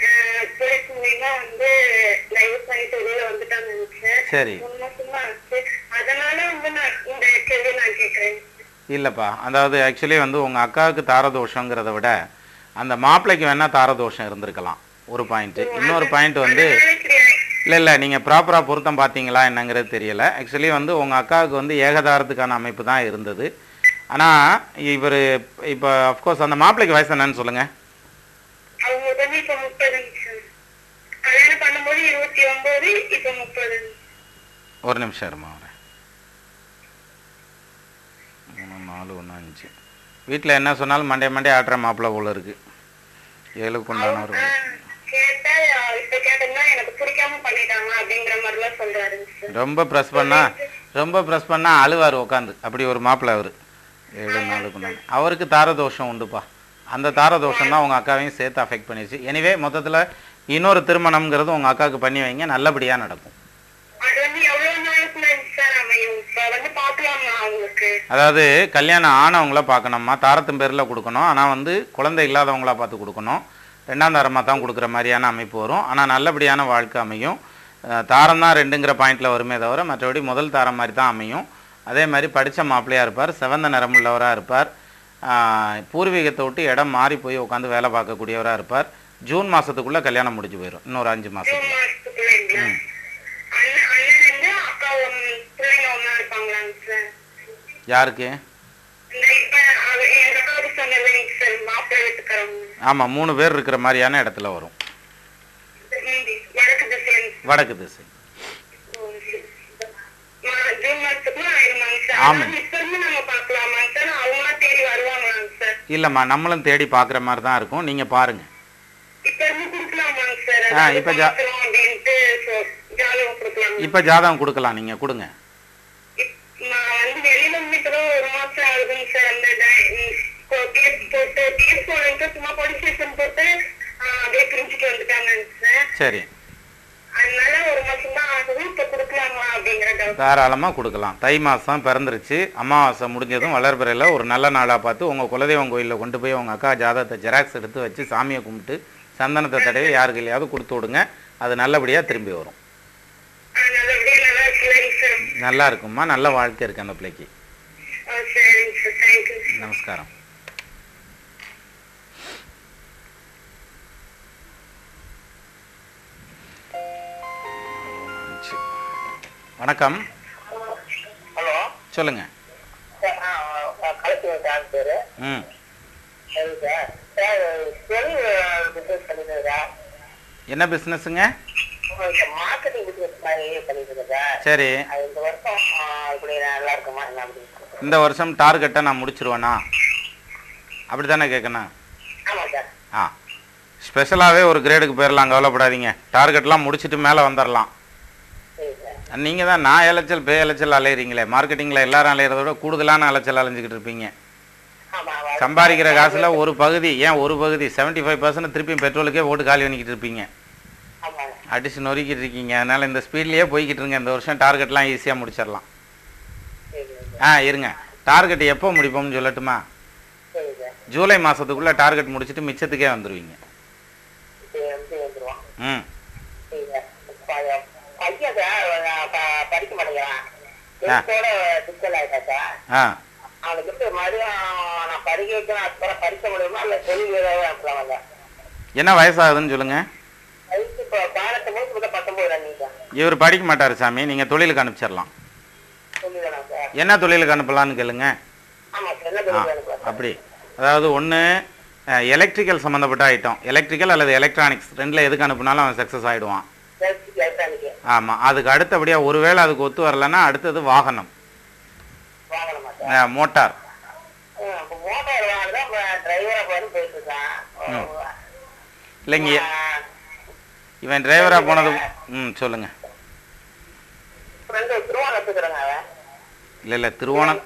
போலீஸ் மூலியமா வந்து டைவர்ஸ் பண்ணிட்டு வெளியில வந்துட்டாங்க சார் சரி மூணு மாசமா ஆச்சு அதனால வந்து நான் இந்த கேள்வி நான் கேட்கறேன் இல்லைப்பா அதாவது ஆக்சுவலி வந்து உங்கள் அக்காவுக்கு தாரதோஷங்கிறத விட அந்த மாப்பிள்ளைக்கு வேணால் தாரதோஷம் இருந்திருக்கலாம் ஒரு பாயிண்ட்டு இன்னொரு பாயிண்ட் வந்து அதனால கிடையாது இல்லை இல்லை நீங்கள் ப்ராப்பராக பொருத்தம் பார்த்தீங்களா என்னங்கிறது தெரியல ஆக்சுவலி வந்து உங்கள் அக்காவுக்கு வந்து ஏகதாரத்துக்கான அமைப்பு தான் இருந்தது ஆனால் இவர் இப்போ அஃப்கோர்ஸ் அந்த மாப்பிள்ளைக்கு வயசு என்னன்னு சொல்லுங்கள் அவங்க வந்து இப்ப முப்பது சார் கல்யாணம் பண்ணும்போது இருபத்தி ஒன்பது இப்ப முப்பது ஒரு நிமிஷம் இருமா வரேன் மூணு நாலு ஒன்று அஞ்சு வீட்டில் என்ன சொன்னாலும் மண்டே மண்டே ஆட்டுற மாப்பிள்ளை போல இருக்கு ஏழுக்கு உண்டானவர் கேட்டா இப்ப கேட்டோம்னா எனக்கு பிடிக்காம பண்ணிட்டாங்க அப்படிங்கிற மாதிரி எல்லாம் சொல்றாருங்க சார் ரொம்ப ப்ரெஸ் பண்ணா ரொம்ப ப்ரெஸ் பண்ணா அழுவார் உட்காந்து அப்படி ஒரு மாப்பிள்ளை அவர் ஏழு நாளுக்கு உண்டான அவருக்கு தாரதோஷம் உண்டுப்பா அந்த தாரதோஷம் தான் உங்கள் அக்காவையும் சேர்த்து அஃபெக்ட் பண்ணிடுச்சு எனிவே மொத்தத்தில் இன்னொரு திருமணம்ங்கிறது உங்கள் அக்காவுக்கு பண்ணி வைங்க நல்லபடியாக நடக்கும் அது வந்து எவ்வளவு நாளுக்குள்ள சார் அமையும் இப்ப வந்து பாக்கலாமா அவங்களுக்கு அதாவது கல்யாணம் ஆனவங்கள பார்க்கணும்மா தாரத்தின் பேரில் கொடுக்கணும் ஆனால் வந்து குழந்தை இல்லாதவங்களா பார்த்து கொடுக்கணும் ரெண்டாம் தாரமாக தான் கொடுக்குற மாதிரியான அமைப்பு வரும் ஆனால் நல்லபடியான வாழ்க்கை அமையும் அஹ் தாரம் தான் ரெண்டுங்கிற பாயிண்டில் வருமே தவிர மற்றபடி முதல் தாரம் மாதிரி தான் அமையும் அதே மாதிரி படித்த மாப்பிள்ளையாக இருப்பார் சிவந்த நிறமுள்ளவராக இருப்பார் அஹ் பூர்வீகத்தை விட்டு இடம் மாறி போய் உட்காந்து வேலை பார்க்கக்கூடியவராக இருப்பார் ஜூன் மாதத்துக்குள்ளே கல்யாணம் முடிஞ்சு போயிடும் இன்னொரு அஞ்சு மூணு மாதத்துக்கு மாசத்துக்குள்ளீங்களா அண்ணன் அண்ணன் ரெண்டு அக்கா ஒன்னு பிள்ளைங்க ஒன்னா இருப்பாங்களாங்க சார் யாருக்கு இந்த இப்ப அவ- எங்க அக்காவுக்கு சொன்னேன் சார் மாப்பிள்ளை வீட்டுக்காரவங்க ஆமாம் மூணு பேர் இருக்கிற மாதிரியான இடத்துல வரும் ம், வடக்கு திசைங்க வடக்கு திசை ஜூன் மாசத்துக்குள்ள ஆயிருமாங்க சார் ஆமா. அதாவது இப்ப இருந்து நம்ம பாக்கலாமாங்க சார் அவங்களா தேடி வருவாங்களாங்க சார் இல்லைம்மா நம்மளும் தேடி பார்க்குற மாதிரி தான் இருக்கும் நீங்கள் பாருங்கள் இப்ப இருந்து குடுக்கலாமாங்க சார் ஆ, அதாவது இப்ப ஜா- பாக்குறோம் அப்படின்ட்டு சொ- ஜாதகம் கொடுக்கலாமா இப்போ ஜாதகம் கொடுக்கலாம் நீங்கள் கொடுங்க இப்- நான் வந்து வெளியில இருந்து இப்பதான் ஒரு மாசம் ஆகுதுங்க சார் அந்த கேஸ் போட்டு கேஸ் போடுறது சும்மா போலீஸ் ஸ்டேஷன் போட்டு ஆ, அப்படியே பிரிஞ்சுட்டு வந்துட்டாங்க சார் சரி அதனால ஒரு மாசம் தான் ஆகுது இப்ப குடுக்கலாமா அப்படிங்கிற doubt. தாராளமாக கொடுக்கலாம் தை மாதம் பிறந்துருச்சு அமாவாசை முடிஞ்சதும் வளர்பிறையில் ஒரு நல்ல நாளாக பார்த்து உங்கள் குலதெய்வம் கோயிலில் கொண்டு போய் உங்கள் அக்கா ஜாதகத்தை ஜெராக்ஸ் எடுத்து வச்சு சாமியை கும்பிட்டு சந்தனத்தை தடவி யாருக்கு இல்லையாவது கொடுத்து விடுங்க அது நல்லபடியாக திரும்பி வரும் ஆ, நல்லபடியா நல்லா இருக்குல்லைங்க சார் நல்லா இருக்கும்மா நல்ல வாழ்க்கை இருக்குது அந்த பிள்ளைக்கு ஆ, சரிங்க சார் தேங்க்யூ சார் நமஸ்காரம் வணக்கம் ஹலோ சொல்லுங்க கலெக்டி சார் பேரு ம் சரி சார் சார் செல் பிசினஸ் பண்ணிட்டு சார் என்ன பிஸ்னஸுங்க உங்களுக்கு மார்க்கெட்டிங் பிசினஸ் மாதிரி பண்ணிட்டு இருக்கேன் சார் சரி அது இந்த வருஷம் ஆ, இப்படி நல்லா இருக்குமா என்ன அப்படின்னு இந்த வருஷம் டார்கெட்டை நான் முடிச்சிருவேனா அப்படி தானே கேட்கணும் ஆமா சார் ஆ ஸ்பெஷலாகவே ஒரு கிரேடுக்கு போயிடலாம் கவலைப்படாதீங்க டார்கெட்லாம் முடிச்சிட்டு மேலே வந்துடலாம் சரி சார் நீங்கள் தான் நான் இலைச்சல் பே இலைச்சல் அலையிறீங்களே மார்க்கெட்டிங்கில் எல்லாரும் அலையிறத விட கூடுதலான அலைச்சல் அலைஞ்சிக்கிட்டு இருப்பீங்க ஆமா ஆமா. சம்பாதிக்கிற காசில் ஒரு பகுதி ஏன் ஒரு பகுதி 75% ஃபைவ் பர்சன்ட் திருப்பியும் பெட்ரோலுக்கே போட்டு காலி பண்ணிக்கிட்டு இருப்பீங்க ஆமா அடிச்சு நொறுக்கிட்டு இருக்கீங்க அதனால் இந்த ஸ்பீட்லேயே போய்கிட்டு இருங்க இந்த வருஷம் டார்கெட்லாம் ஈஸியாக முடிச்சிடலாம் சரி சார் ஆ இருங்க டார்கெட் எப்போ முடிப்போம்னு சொல்லட்டுமா சரி சார் ஜூலை மாதத்துக்குள்ளே டார்கெட் முடிச்சுட்டு மிச்சத்துக்கே வந்துடுவீங்க சரி வந்து வந்துருவோம் ம் சரி சார் ப- பையன் சார் நான் ப- படிக்க மாட்டேங்கிறான் டென்த்தோட டிஸ்கல் ஆயிட்டா சார் ஆ அவனுக்கு வந்து மறுபடியும் நான் படிக்க வைக்கணும் அதுக்கப்புறம் படிக்க முடியுமா இல்லை தொழில் ஏதாவது அனுப்பலாம் சார் என்ன வயசாகுதுன்னு சொல்லுங்கள் வயசு இப்போ பதினெட்டு வயசு இப்போ பத்தொம்பது ரன்னிங் சார் இவர் படிக்க மாட்டார் சாமி நீங்கள் தொழிலுக்கு அனுப்பிச்சிடலாம் தொழில் வேணாம் சார் என்ன தொழிலுக்கு அனுப்பலான்னு கேளுங்க ஆமாம் சார் என்ன ஆ தொழில் அனுப்பலாம் சார் அப்படி அதாவது ஒன்று எலக்ட்ரிக்கல் சம்மந்தப்பட்ட ஐட்டம் எலக்ட்ரிக்கல் அல்லது எலக்ட்ரானிக்ஸ் ரெண்டில் எதுக்கு அனுப்புனாலும் அவன் சக்ஸஸ் ஆகிடுவான் எலக்ட்ரானிக் ஆமாம் அதுக்கு அடுத்தபடியாக ஒருவேளை அதுக்கு ஒத்து வரலன்னா அடுத்தது வாகனம் வாங்கணுமா சார் மோட்டார் இப்போ மோட்டார் வாங்கினா டிரைவராக போய் போயிட்டு இருக்கான் இல்லைங்க இவன் டிரைவராக போனது ம் சொல்லுங்கள் ஃப்ரெண்டு திருவாரூர் எடுத்துக்கிறேங்க அவன் இல்லை இல்லை திருவோணம்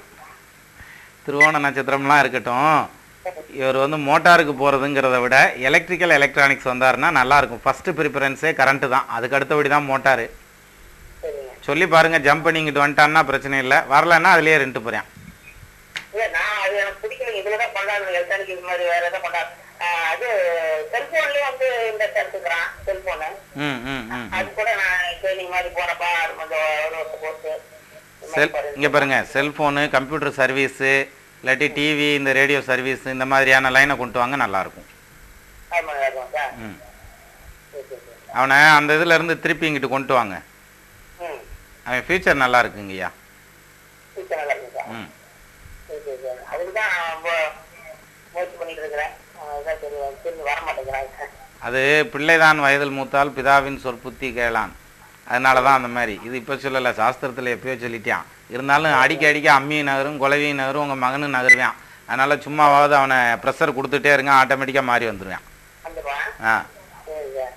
திருவோண நட்சத்திரம்லாம் இருக்கட்டும் இவர் வந்து மோட்டாருக்கு போகிறதுங்கிறத விட எலக்ட்ரிக்கல் எலக்ட்ரானிக்ஸ் வந்தாருன்னா நல்லாயிருக்கும் ஃபஸ்ட்டு ப்ரிஃபரன்ஸே கரண்ட்டு தான் அதுக்கு அடுத்தபடி தான் மோட்டாரு சரிங்க சொல்லி பாருங்கள் ஜம்ப் பண்ணிக்கிட்டு வந்துட்டான்னா பிரச்சனை இல்லை வரலன்னா அதுலேயே ரெண்டு போகிறேன் இல்லை நான் அது எனக்கு பிடிக்கல இதில் தான் கொண்டாடணும் எலக்ட்ரானிக் இது மாதிரி வேறு எதாவது கொண்டாடு அது செல்ஃபோன்லேயும் வந்து இந்த எடுத்துக்கிறான் செல்ஃபோனு ம் ம் ம் அது கூட நான் ட்ரைனிங் மாதிரி போனப்பா அது கொஞ்சம் ஒரு வருஷம் கோர்ஸு செல் இங்கே பாருங்கள் செல்ஃபோனு கம்ப்யூட்டர் சர்வீஸு இல்லாட்டி டிவி இந்த ரேடியோ சர்வீஸ் இந்த மாதிரியான லைனை கொண்டு வாங்க நல்லாயிருக்கும் ஆமாம் இருக்கும் சார் ம் சரி சரி சரி அவனை அந்த இதிலேருந்து திருப்பி இங்கிட்டு கொண்டு வாங்க ம் அவன் ஃபியூச்சர் நல்லா இருக்குங்கய்யா ஃபியூச்சர் நல்லா இருக்கும் சார் ம் சரி சரி சரி அதுக்கு தான் நான் மு- முயற்சி பண்ணிட்டு இருக்கிறேன் அதான் சரி திரும்பி வர மாட்டேங்கிறாங்க அது பிள்ளைதான் வயதில் மூத்தால் பிதாவின் சொற்புத்தி கேளான் அதனால தான் அந்த மாதிரி இது இப்போ சொல்லலை சாஸ்திரத்தில் எப்பயோ சொல்லிட்டான் இருந்தாலும் அடிக்க அடிக்க அம்மியும் நகரும் குலவியும் நகரும் உங்கள் மகனும் நகருவான் அதனால் சும்மாவாவது அவனை ப்ரெஷர் கொடுத்துட்டே இருங்க ஆட்டோமேட்டிக்காக மாறி வந்துடுவான் வந்துடுவான் ஆ சரி சார்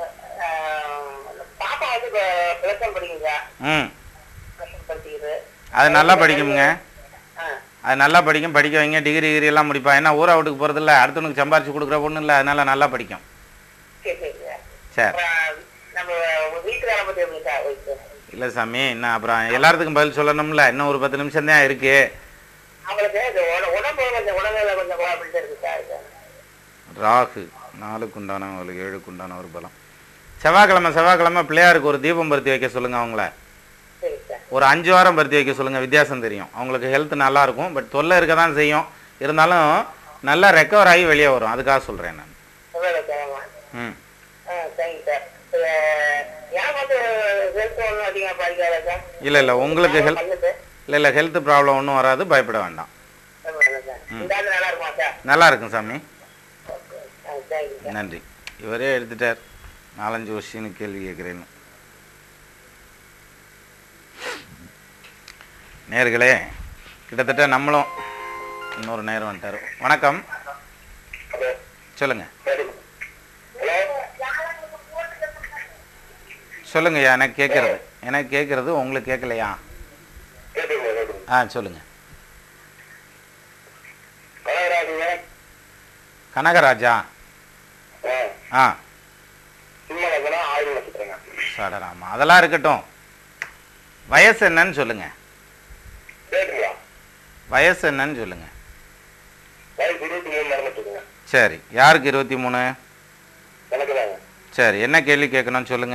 அஹ், பாப்பா வந்து இப்போ ப்ளஸ் ஒன் படிக்குங்க சார் ம் ப்ளஸ் ஒன் படிக்குது அது நல்லா படிக்குமுங்க ஆ அது நல்லா படிக்கும் படிக்க வைங்க டிகிரி கிரி எல்லாம் முடிப்பா ஏன்னா ஊரா வீட்டுக்கு போகிறதில்ல அடுத்தவனுக்கு சம்பாரிச்சு கொடுக்குற பொண்ணு இல்லை அதனால நல்லா படிக்கும் சரி சரி சார் சரி அப்புறம் நம்ம வீட்டுக்கார பற்றி எப்படி சார் வயசு இல்லை சாமி என்ன அப்புறம் எல்லாத்துக்கும் பதில் சொல்லணும்ல இன்னும் ஒரு பத்து நிமிஷம் தான் இருக்குது அவங்களுக்கு இது உட- உடம்பு கொஞ்சம் உடல்நிலை கொஞ்சம் ப்ராப்ளம் இருக்கு சார் இது. ராகு நாலுக்கு உண்டானவங்களுக்கு ஏழுக்கு உண்டான ஒரு பலம் செவ்வாய்க்கிழமை செவ்வாய்க்கிழமை பிள்ளையாருக்கு ஒரு தீபம் பருத்தி வைக்க சொல்லுங்க அவங்கள சரி சார் ஒரு அஞ்சு வாரம் பருத்தி வைக்க சொல்லுங்க வித்தியாசம் தெரியும் அவங்களுக்கு ஹெல்த் நல்லா இருக்கும் பட் தொல்லை இருக்க தான் செய்யும் இருந்தாலும் நல்லா ரெக்கவர் ஆகி வெளியே வரும் அதுக்காக சொல்கிறேன் நான் எவ்வளோ தேவைமா ம் ஆ சரிங்க சார் அஹ், எனக்கு வந்து ஹெல்த் ஒன்றும் அதிகமாக பாதிக்காதா சார் இல்லை இல்லை உங்களுக்கு ஹெல்த் பண்ணுது இல்லை இல்லை ஹெல்த் ப்ராப்ளம் ஒன்றும் வராது பயப்பட வேண்டாம் சார் இந்த ஆண்டு நல்லா இருக்குமா சார் நல்லா இருக்கும் சாமி ஓகே ஆ தேங்க்யூ சார் நன்றி இவரே எடுத்துட்டார் நாலஞ்சு வருஷம்னு கேள்வி கேட்குறேன்னு நேர்களே கிட்டத்தட்ட நம்மளும் இன்னொரு நேரம் வந்துட்டார் வணக்கம் சொல்லுங்க சொல்லுங்கய்யா எனக்கு கேட்குறது எனக்கு கேட்குறது உங்களுக்கு கேட்கலையா ஆ சொல்லுங்க கனகராஜா ஆ சடராமா அதெல்லாம் இருக்கட்டும் வயசு என்னன்னு சொல்லுங்க வயசு என்னன்னு சொல்லுங்க சரி யாருக்கு இருபத்தி மூணு சரி என்ன கேள்வி கேட்கணும்னு சொல்லுங்க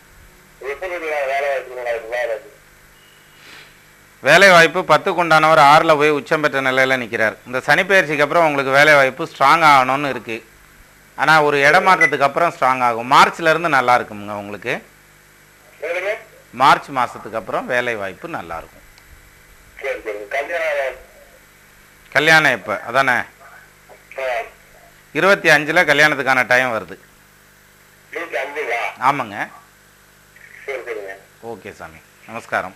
வேலை வாய்ப்பு பத்துக்கு உண்டானவர் ஆறில் போய் உச்சம் பெற்ற நிலையில் நிற்கிறார் இந்த சனிப்பெயர்ச்சிக்கு அப்புறம் உங்களுக்கு வேலை வாய்ப்பு ஸ்ட்ராங் ஆகணும்னு இருக்குது ஆனால் ஒரு இடமாற்றத்துக்கு அப்புறம் ஸ்ட்ராங் ஆகும் மார்ச்ல இருந்து நல்லா இருக்குமுங்க உங்களுக்கு மார்ச் மாதத்துக்கு அப்புறம் வேலை வாய்ப்பு நல்லா இருக்கும் கல்யாணம் எப்போ அதானே ஆ, இருபத்தி அஞ்சில் கல்யாணத்துக்கான டைம் வருது இருபத்தி அஞ்சுங்களா ஆமாங்க சரி சரிங்க ஓகே சாமி நமஸ்காரம்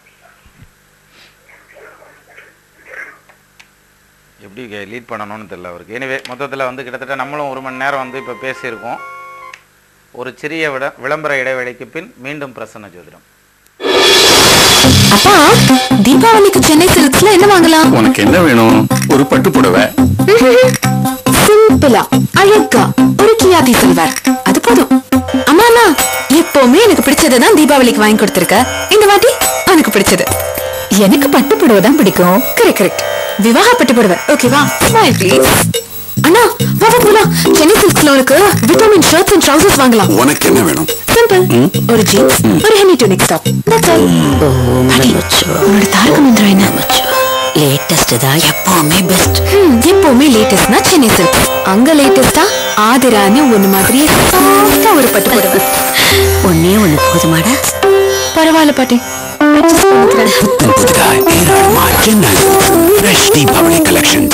எப்படி லீட் பண்ணணும்னு தெரியல அவருக்கு எனிவே மொத்தத்தில் வந்து கிட்டத்தட்ட நம்மளும் ஒரு மணி நேரம் வந்து இப்போ பேசியிருக்கோம் ஒரு சிறிய விட விளம்பர இடைவேளைக்கு பின் மீண்டும் பிரசன்ன ஜோதிடம் அப்பா தீபாவளிக்கு சென்னை சில்க்ஸ்ல என்ன வாங்கலாம் உனக்கு என்ன வேணும் ஒரு பட்டு புடவை சிம்பிளா அழகா ஒரு கியாதி சில்வர் அது போதும் அம்மா அண்ணா எப்பவுமே எனக்கு பிடிச்சதை தான் தீபாவளிக்கு வாங்கி கொடுத்திருக்க இந்த வாட்டி எனக்கு பிடிச்சது எனக்கு பட்டு புடவை தான் பிடிக்கும் கரெக்ட் கரெக்ட் விவாக பட்டு புடவை ஓகேவா ஸ்மைல் ப்ளீஸ் அண்ணா வா வா போலாம் சென்னை சில்க்ஸ்ல இருக்கு விட்டமின் ஷர்ட்ஸ் அண்ட் ட்ரவுசர்ஸ் வாங்கலாம் உனக்கு என்ன வேணும் சிம்பிள் ஒரு ஜீன்ஸ் ஒரு ஹெனி டூனிக் டாப் தட்ஸ் ஆல் உன்னோட தாரக மந்திரம் என்ன லேட்டஸ்ட் தான் எப்பவுமே பெஸ்ட் ஹம், எப்பவுமே லேட்டஸ்ட்னா சென்னை சில்க் அங்க லேட்டஸ்டா ஆதிரான்னு ஒண்ணு மாதிரியே சாஃப்டா ஒரு பட்டு புடவை ஒன்னே ஒண்ணு போதுமாடா பரவாயில்ல பாட்டி adjust பண்ணிக்கிறேன். புத்தம் புதிதாய் ஏராளமாய் சென்னை ஃப்ரெஷ் தீபாவளி கலெக்ஷன்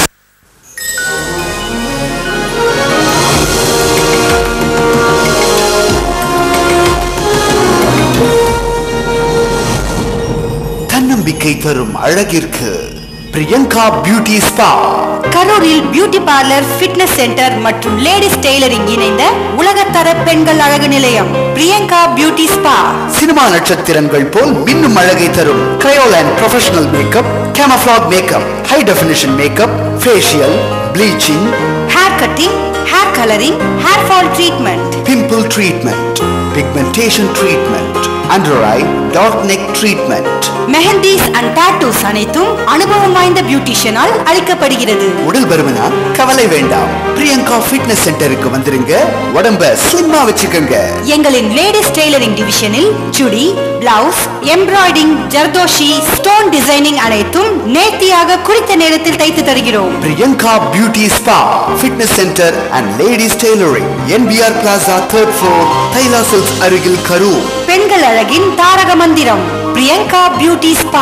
தன்னம்பிக்கை தரும் அழகிற்கு பிரியங்கா பியூட்டி ஸ்பா கரூரில் பியூட்டி பார்லர் ஃபிட்னஸ் சென்டர் மற்றும் லேடிஸ் டெய்லரிங் இணைந்த உலகத்தர பெண்கள் அழகு நிலையம் பிரியங்கா பியூட்டி ஸ்பா சினிமா நட்சத்திரங்கள் போல் மின்னும் அழகை தரும் கிரையோல் and professional makeup camouflage makeup high definition makeup facial bleaching hair cutting hair colouring hair fall treatment pimple treatment pigmentation treatment under eye dark neck treatment mehndis and tattoos அனைத்தும் அனுபவம் வாய்ந்த பியூட்டிஷியனால் அளிக்கப்படுகிறது உடல் பருமனா கவலை வேண்டாம் பிரியங்கா ஃபிட்னஸ் சென்டருக்கு வந்துருங்க உடம்ப ஸ்லிம்மா வச்சுக்கோங்க எங்களின் லேடிஸ் டெய்லரிங் டிவிஷனில் chudi blouse embroidering zardozi stone designing அனைத்தும் நேர்த்தியாக குறித்த நேரத்தில் தைத்து தருகிறோம் Priyanka beauty spa fitness centre and ladies tailoring NPR Plaza third floor Thaila silks அருகில் கரூர் பெண்கள் அழகின் தாரக மந்திரம் பிரியங்கா பியூட்டி ஸ்பா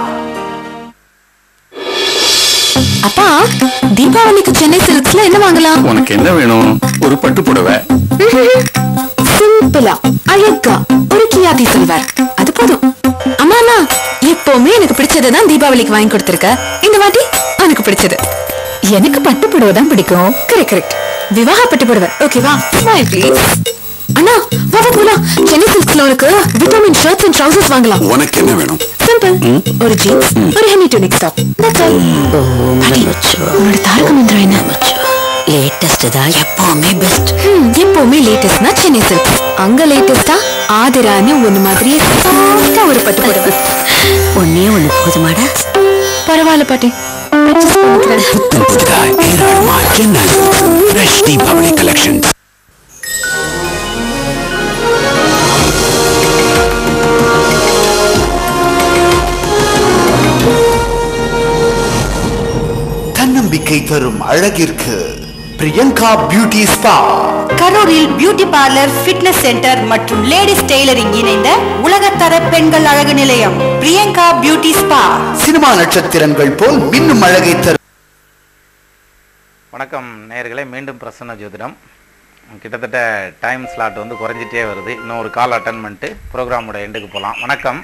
அப்பா தீபாவளிக்கு சென்னை சில்க்ஸ்ல என்ன வாங்கலாம் உனக்கு என்ன வேணும் ஒரு பட்டு புடவை சிம்பிளா அழகா ஒரு கியாதி சில்வர் அது போதும் அம்மா அண்ணா எப்பவுமே எனக்கு பிடிச்சதை தான் தீபாவளிக்கு வாங்கி கொடுத்திருக்க இந்த வாட்டி எனக்கு பிடிச்சது எனக்கு பட்டு புடவை தான் பிடிக்கும் கரெக்ட் கரெக்ட் விவாக பட்டு புடவை ஓகேவா ஸ்மைல் ப்ளீஸ் அண்ணா வா வா போலாம் சென்னை சில்க்ஸ்ல இருக்கு விட்டமின் ஷர்ட்ஸ் அண்ட் ட்ரவுசர்ஸ் வாங்கலாம் உனக்கு என்ன வேணும் சிம்பிள் ஒரு ஜீன்ஸ் ஒரு ஹெனி டூனிக் டாப் தட்ஸ் ஆல் உன்னோட தாரக மந்திரம் என்ன லேட்டஸ்ட் தான் எப்பவுமே பெஸ்ட் ஹம், எப்பவுமே லேட்டஸ்ட்னா சென்னை சில்க் அங்க லேட்டஸ்டா ஆதிரான்னு ஒண்ணு மாதிரியே சாஃப்டா ஒரு பட்டு புடவை ஒன்னே ஒண்ணு போதுமாடா பரவாயில்ல பாட்டி adjust பண்ணிக்கிறேன். புத்தம் புதிதாய் ஏராளமாய் சென்னை ஃப்ரெஷ் தீபாவளி கலெக்ஷன் தன்னம்பிக்கை தரும் அழகிற்கு பிரியங்கா பியூட்டி ஸ்பா கரூரில் பியூட்டி பார்லர் ஃபிட்னஸ் சென்டர் மற்றும் லேடிஸ் டெய்லரிங் இணைந்த உலகத்தர பெண்கள் அழகு நிலையம் பிரியங்கா பியூட்டி ஸ்பா சினிமா நட்சத்திரங்கள் போல் மின்னும் அழகை தரும் வணக்கம் நேயர்களே மீண்டும் பிரசன்ன ஜோதிடம் கிட்டத்தட்ட டைம் ஸ்லாட் வந்து குறைஞ்சிட்டே வருது இன்னும் ஒரு கால் அட்டன் பண்ணிட்டு ப்ரோக்ராமோட எண்டுக்கு போகலாம் வணக்கம்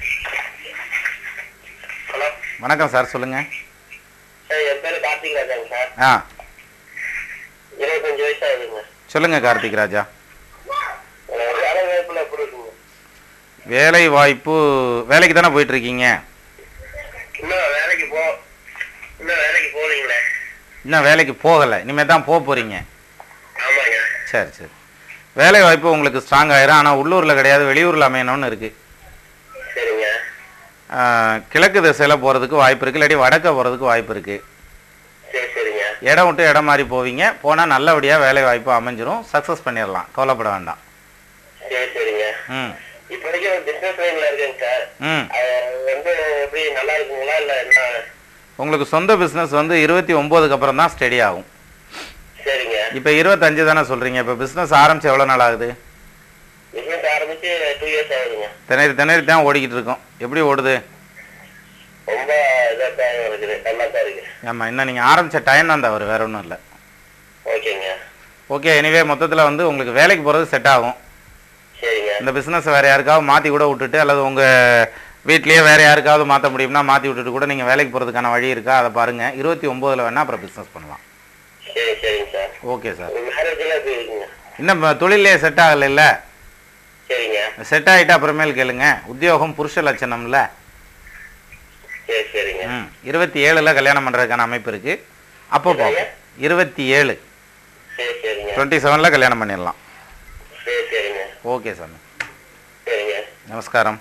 ஹலோ வணக்கம் சார் சொல்லுங்கள் சார் என் பேர் கார்த்திக் ராஜாங்க சார் ஆ இருபத்தஞ்சு வயசு ஆகுதுங்க சொல்லுங்கள் கார்த்திக் ராஜா எனக்கு வேலை வாய்ப்புல எப்படி இருக்குங்க வேலை வாய்ப்பு வேலைக்கு தானே போயிட்டுருக்கீங்க இன்னும் வேலைக்கு போ இன்னும் வேலைக்கு போனீங்களே இன்னும் வேலைக்கு போகலை இனிமேல் தான் போக போகிறீங்க ஆமாங்க சரி சரி வேலை வாய்ப்பு உங்களுக்கு ஸ்ட்ராங் ஆயிரும் ஆனால் உள்ளூரில் கிடையாது வெளியூரில் அமையணும்னு இருக்குது சரிங்க கிழக்கு திசையில் போகிறதுக்கு வாய்ப்பு இருக்குது இல்லாட்டி வடக்க போகிறதுக்கு வாய்ப்பு இருக்குது சரி சரிங்க இடம் விட்டு இடம் மாறி போவீங்க போனால் நல்லபடியாக வேலை வாய்ப்பு அமைஞ்சிரும் சக்ஸஸ் பண்ணிடலாம் கவலைப்பட வேண்டாம் சரி சரிங்க ம் இப்போதைக்கு ஒரு பிசினஸ் லைன்ல இருக்கேங்க சார் ம் அது வந்து எப்படி நல்லா இருக்குங்களா இல்ல என்ன உங்களுக்கு சொந்த பிஸ்னஸ் வந்து இருபத்தி ஒம்போதுக்கு அப்புறம் தான் ஸ்டடி ஆகும் சரிங்க இப்போ இருபத்தஞ்சு தானே சொல்கிறீங்க இப்போ பிஸ்னஸ் ஆரம்பிச்சு எவ்வளோ நாள் ஆகுது பிசினஸ் ஆரம்பிச்சு டூ இயர்ஸ் ஆகுதுங்க திணறி திணறி தான் ஓடிக்கிட்டு இருக்கோம் எப்படி ஓடுது ரொம்ப இதாக தான் இருக்குது நல்லா தான் இருக்கு ஆமாம் இன்னும் நீங்கள் ஆரம்பித்த டைம் தான் தவறு வேற ஒன்றும் இல்லை ஓகேங்க ஓகே எனிவே மொத்தத்தில் வந்து உங்களுக்கு வேலைக்கு போகிறது செட் ஆகும் சரிங்க இந்த பிஸ்னஸ் வேறு யாருக்காவது மாற்றி கூட விட்டுட்டு அல்லது உங்கள் வீட்லேயே வேறு யாருக்காவது மாற்ற முடியும்னா மாற்றி விட்டுட்டு கூட நீங்கள் வேலைக்கு போகிறதுக்கான வழி இருக்கா அதை பாருங்கள் இருபத்தி ஒம்போதில் வேணால் அப்புறம் பிஸ்னஸ் பண்ணலாம் சரி சரிங்க சார் ஓகே சார் மேரேஜ் எல்லாம் எப்படி இருக்குங்க இன்னும் தொழிலே செட் ஆகலைல்ல சரிங்க செட் ஆகிட்டு அப்புறமேல் கேளுங்க உத்தியோகம் புருஷ லட்சணம்ல சரி சரிங்க ம் இருபத்தி ஏழில் கல்யாணம் பண்ணுறதுக்கான அமைப்பு இருக்குது அப்போ பார்ப்போம் இருபத்தி ஏழு சரி சரிங்க டுவெண்ட்டி செவனில் கல்யாணம் பண்ணிடலாம் சரி சரிங்க ஓகே சாமி சரிங்க நமஸ்காரம்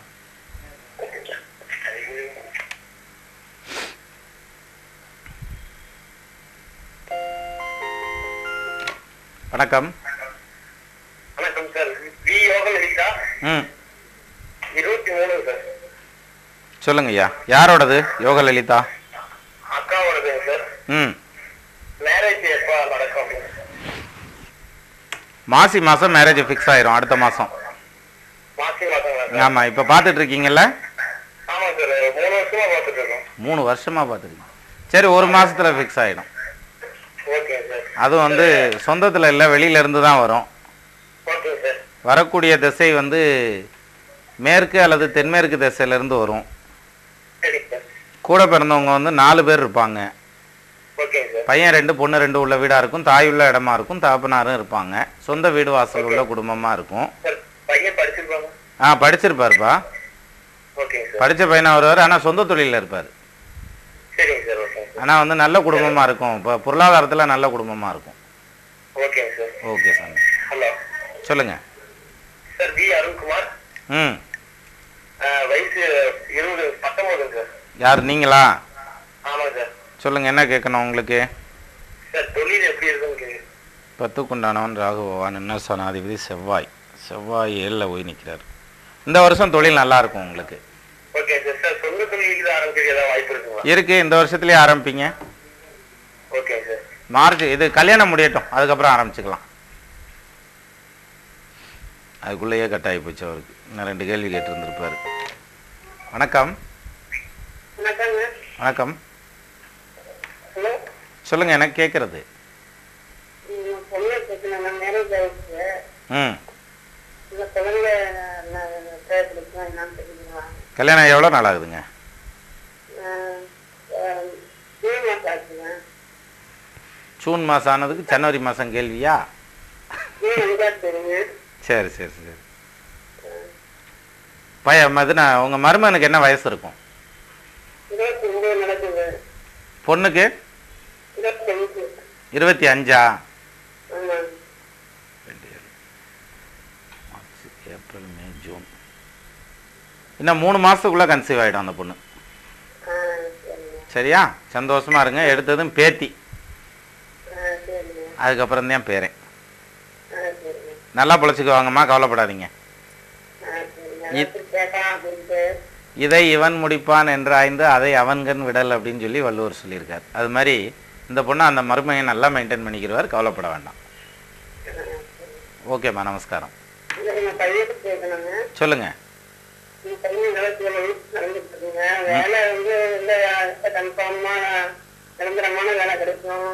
வணக்கம் வணக்கம் சார் வி யோகம் இருக்கா ம் இருபத்தி மூணு சார் சொல்லுங்க ஐயா யாரோடது யோக லலிதா அக்காவோடதுங்க சார் ம் மேரேஜ் எப்போ நடக்கும் மாசி மாதம் மேரேஜ் ஃபிக்ஸ் ஆயிரும் அடுத்த மாதம் மாசி மாசங்களா சார் ஆமாம் இப்போ பார்த்துட்டு இருக்கீங்கல்ல ஆமாம் சார் மூணு வருஷமா பார்த்துட்டு இருக்கோம் மூணு வருஷமாக பார்த்துருக்கீங்க சரி ஒரு மாசத்துல ஃபிக்ஸ் ஆகிடும் ஓகே சார் அதுவும் வந்து சொந்தத்தில் இல்லை வெளியில இருந்து தான் வரும் ஓகே சார் வரக்கூடிய திசை வந்து மேற்கு அல்லது தென்மேற்கு திசையிலேருந்து வரும் சரி சார் கூட பிறந்தவங்க வந்து நாலு பேர் இருப்பாங்க ஓகே சார் பையன் ரெண்டு பொண்ணு ரெண்டு உள்ள வீடாக இருக்கும் தாய் உள்ள இடமா இருக்கும் தகப்பனாரும் இருப்பாங்க சொந்த வீடு வாசல் உள்ள குடும்பமாக இருக்கும் சார் பையன் படிச்சிருப்பாங்க ஆ படிச்சிருப்பாருப்பா ஓகே சார் படித்த பையனாக வருவார் ஆனால் சொந்த தொழிலில் இருப்பார் சரிங்க சார் ஓகே சார் ஆனால் வந்து நல்ல குடும்பமாக இருக்கும் இப்போ பொருளாதாரத்தில் நல்ல குடும்பமாக இருக்கும் ஓகே சார் ஓகே சாமி ஹலோ சொல்லுங்கள் சார் வி அருண்குமார் ம் ஆஹ் வயசு இருபது பத்தொன்பது சார் யார் நீங்களா ஆமாம் சார் சொல்லுங்கள் என்ன கேட்கணும் உங்களுக்கு சார் தொழில் எப்படி இருக்குன்னு கேக்குறேன். பத்துக்குண்டானவன் ராகு பகவான் என்ன சனாதிபதி செவ்வாய் செவ்வாய் ஏழில் போய் நிற்கிறார் இந்த வருஷம் தொழில் நல்லா இருக்கும் உங்களுக்கு ஓகே சார் சார் சொந்த தொழிலுக்கு தான் ஆரம்பிக்க ஏதாவது வாய்ப்பு இருக்குங்களா இருக்கு இந்த வருஷத்துலேயே ஆரம்பிப்பீங்க ஓகே சார் மார்ச் இது கல்யாணம் முடியட்டும் அதுக்கப்புறம் ஆரம்பிச்சுக்கலாம் அதுக்குள்ளேயே கட் ஆகி போச்சு அவருக்கு இன்னும் ரெண்டு கேள்வி கேட்டிருந்திருப்பாரு வணக்கம் வணக்கங்க வணக்கம் ஹலோ சொல்லுங்கள் எனக்கு கேட்குறது உங்க பொண்ணு கேட்கணும் மேரேஜ் ஆயிடுச்சு ம் இந்த குழந்தை தேவைப்படுச்சுன்னா என்னன்னு தெரியுங்களா கல்யாணம் எவ்வளோ நாள் ஆகுதுங்க ஜூன் மாதம் ஆச்சுங்க ஜூன் மாதம் ஆனதுக்கு ஜனவரி மாதம் கேள்வியா ஜூன் அஞ்சாவது தெரியுங்க சரி சரி சரி பையன் அது நான் உங்கள் மருமகனுக்கு என்ன வயசு இருக்கும் இருபத்தி ஒன்பது நடக்குது பொண்ணுக்கு இருபத்தஞ்சு இருபத்தி அஞ்சா ஆமாம் ரெண்டு ஏழு மார்ச் ஏப்ரல் மே ஜூன் இன்னும் மூணு மாதத்துக்குள்ளே கன்சீவ் ஆகிடும் அந்த பொண்ணு ஆ சரிங்க சரியா சந்தோஷமா இருங்க எடுத்ததும் பேத்தி ஆ சரிங்க அதுக்கப்புறம் தான் பேரன் ஆ சரிங்க நல்லா பொழைச்சிக்குவாங்கம்மா கவலைப்படாதீங்க ஆ சரிங்க அதை எப்படி கேட்கலாம் அப்படின்ட்டு இதை இவன் முடிப்பான் என்றாய்ந்து அதை அவன்கண் விடல் அப்படின்னு சொல்லி வள்ளுவர் சொல்லியிருக்கார் அது மாதிரி இந்த பொண்ணு அந்த மருமையை நல்லா மெயின்டைன் பண்ணிக்கிறவார் கவலைப்பட வேண்டாம் ஓகேம்மா நமஸ்காரம் இல்லை எங்கள் பையனுக்கு கேட்கணுங்க சொல்லுங்க என் பையன் இருபத்தி ஏழு வயசு நடந்துட்டு இருக்குங்க வேலை வந்து இல்லை கன்ஃபார்மா நிரந்தரமான வேலை கிடைக்கும்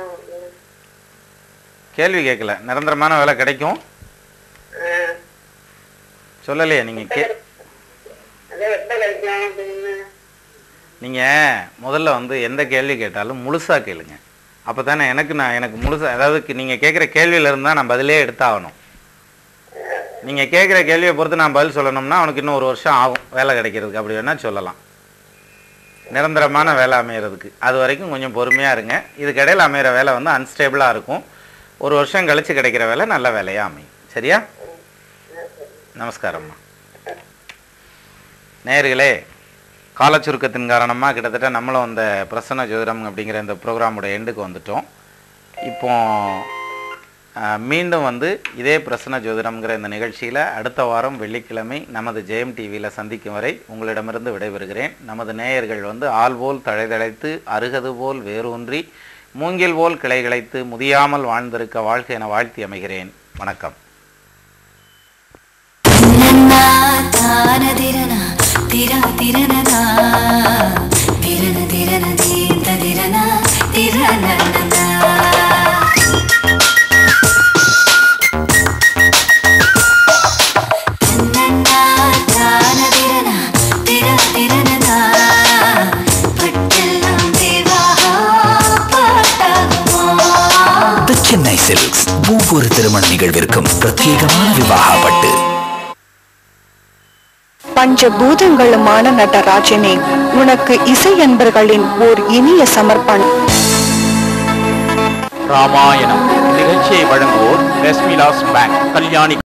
கேள்வி கேட்கல நிரந்தரமான வேலை கிடைக்கும் ஆ, சொல்லலையே நீங்கள் கே அதே வெட்ட கிடைக்கும் அப்படின்னு நீங்கள் முதல்ல வந்து எந்த கேள்வி கேட்டாலும் முழுசாக கேளுங்க அப்போ தானே எனக்கு நான் எனக்கு முழுசாக அதாவது நீங்கள் கேட்குற கேள்வியில இருந்தால் நான் பதிலே எடுத்தாகணும் நீங்கள் கேட்குற கேள்வியை பொறுத்து நான் பதில் சொல்லணும்னா அவனுக்கு இன்னும் ஒரு வருஷம் ஆகும் வேலை கிடைக்கிறதுக்கு அப்படி வேணால் சொல்லலாம் நிரந்தரமான வேலை அமையறதுக்கு அது வரைக்கும் கொஞ்சம் பொறுமையாக இருங்க இதுக்கு இடையில அமையிற வேலை வந்து அன்ஸ்டேபிளாக இருக்கும் ஒரு வருஷம் கழித்து கிடைக்கிற வேலை நல்ல வேலையாக அமையும் சரியா நமஸ்காரம்மா நேயர்களே காலச்சுருக்கத்தின் காரணமாக கிட்டத்தட்ட நம்மளும் இந்த பிரசன்ன ஜோதிடம் அப்படிங்கிற இந்த ப்ரோக்ராமோட எண்டுக்கு வந்துட்டோம் இப்போ ஆஹ், மீண்டும் வந்து இதே பிரசன்ன ஜோதிடம்ங்கிற இந்த நிகழ்ச்சியில் அடுத்த வாரம் வெள்ளிக்கிழமை நமது ஜெயம் டிவியில் சந்திக்கும் வரை உங்களிடமிருந்து விடைபெறுகிறேன் நமது நேயர்கள் வந்து ஆள் போல் தழைதழைத்து அருகது போல் வேரூன்றி மூங்கில் போல் கிளை கிளைத்து முதியாமல் வாழ்ந்திருக்க வாழ்க்கை என வாழ்த்தி அமைகிறேன் வணக்கம் தானதிரன திர திரனதா திரன திரன தீர்த்த திரன திர சில்க்ஸ் ஒவ்வொரு திருமண நிகழ்விற்கும் பிரத்யேகமான விவாக பட்டு பஞ்சபூதங்களுமான நடராஜனே உனக்கு இசை என்பர்களின் ஓர் இனிய சமர்ப்பணம் ராமாயணம் நிகழ்ச்சியை வழங்குவோர் ரெஸ்மிலாஸ் பேங்க் கல்யாணி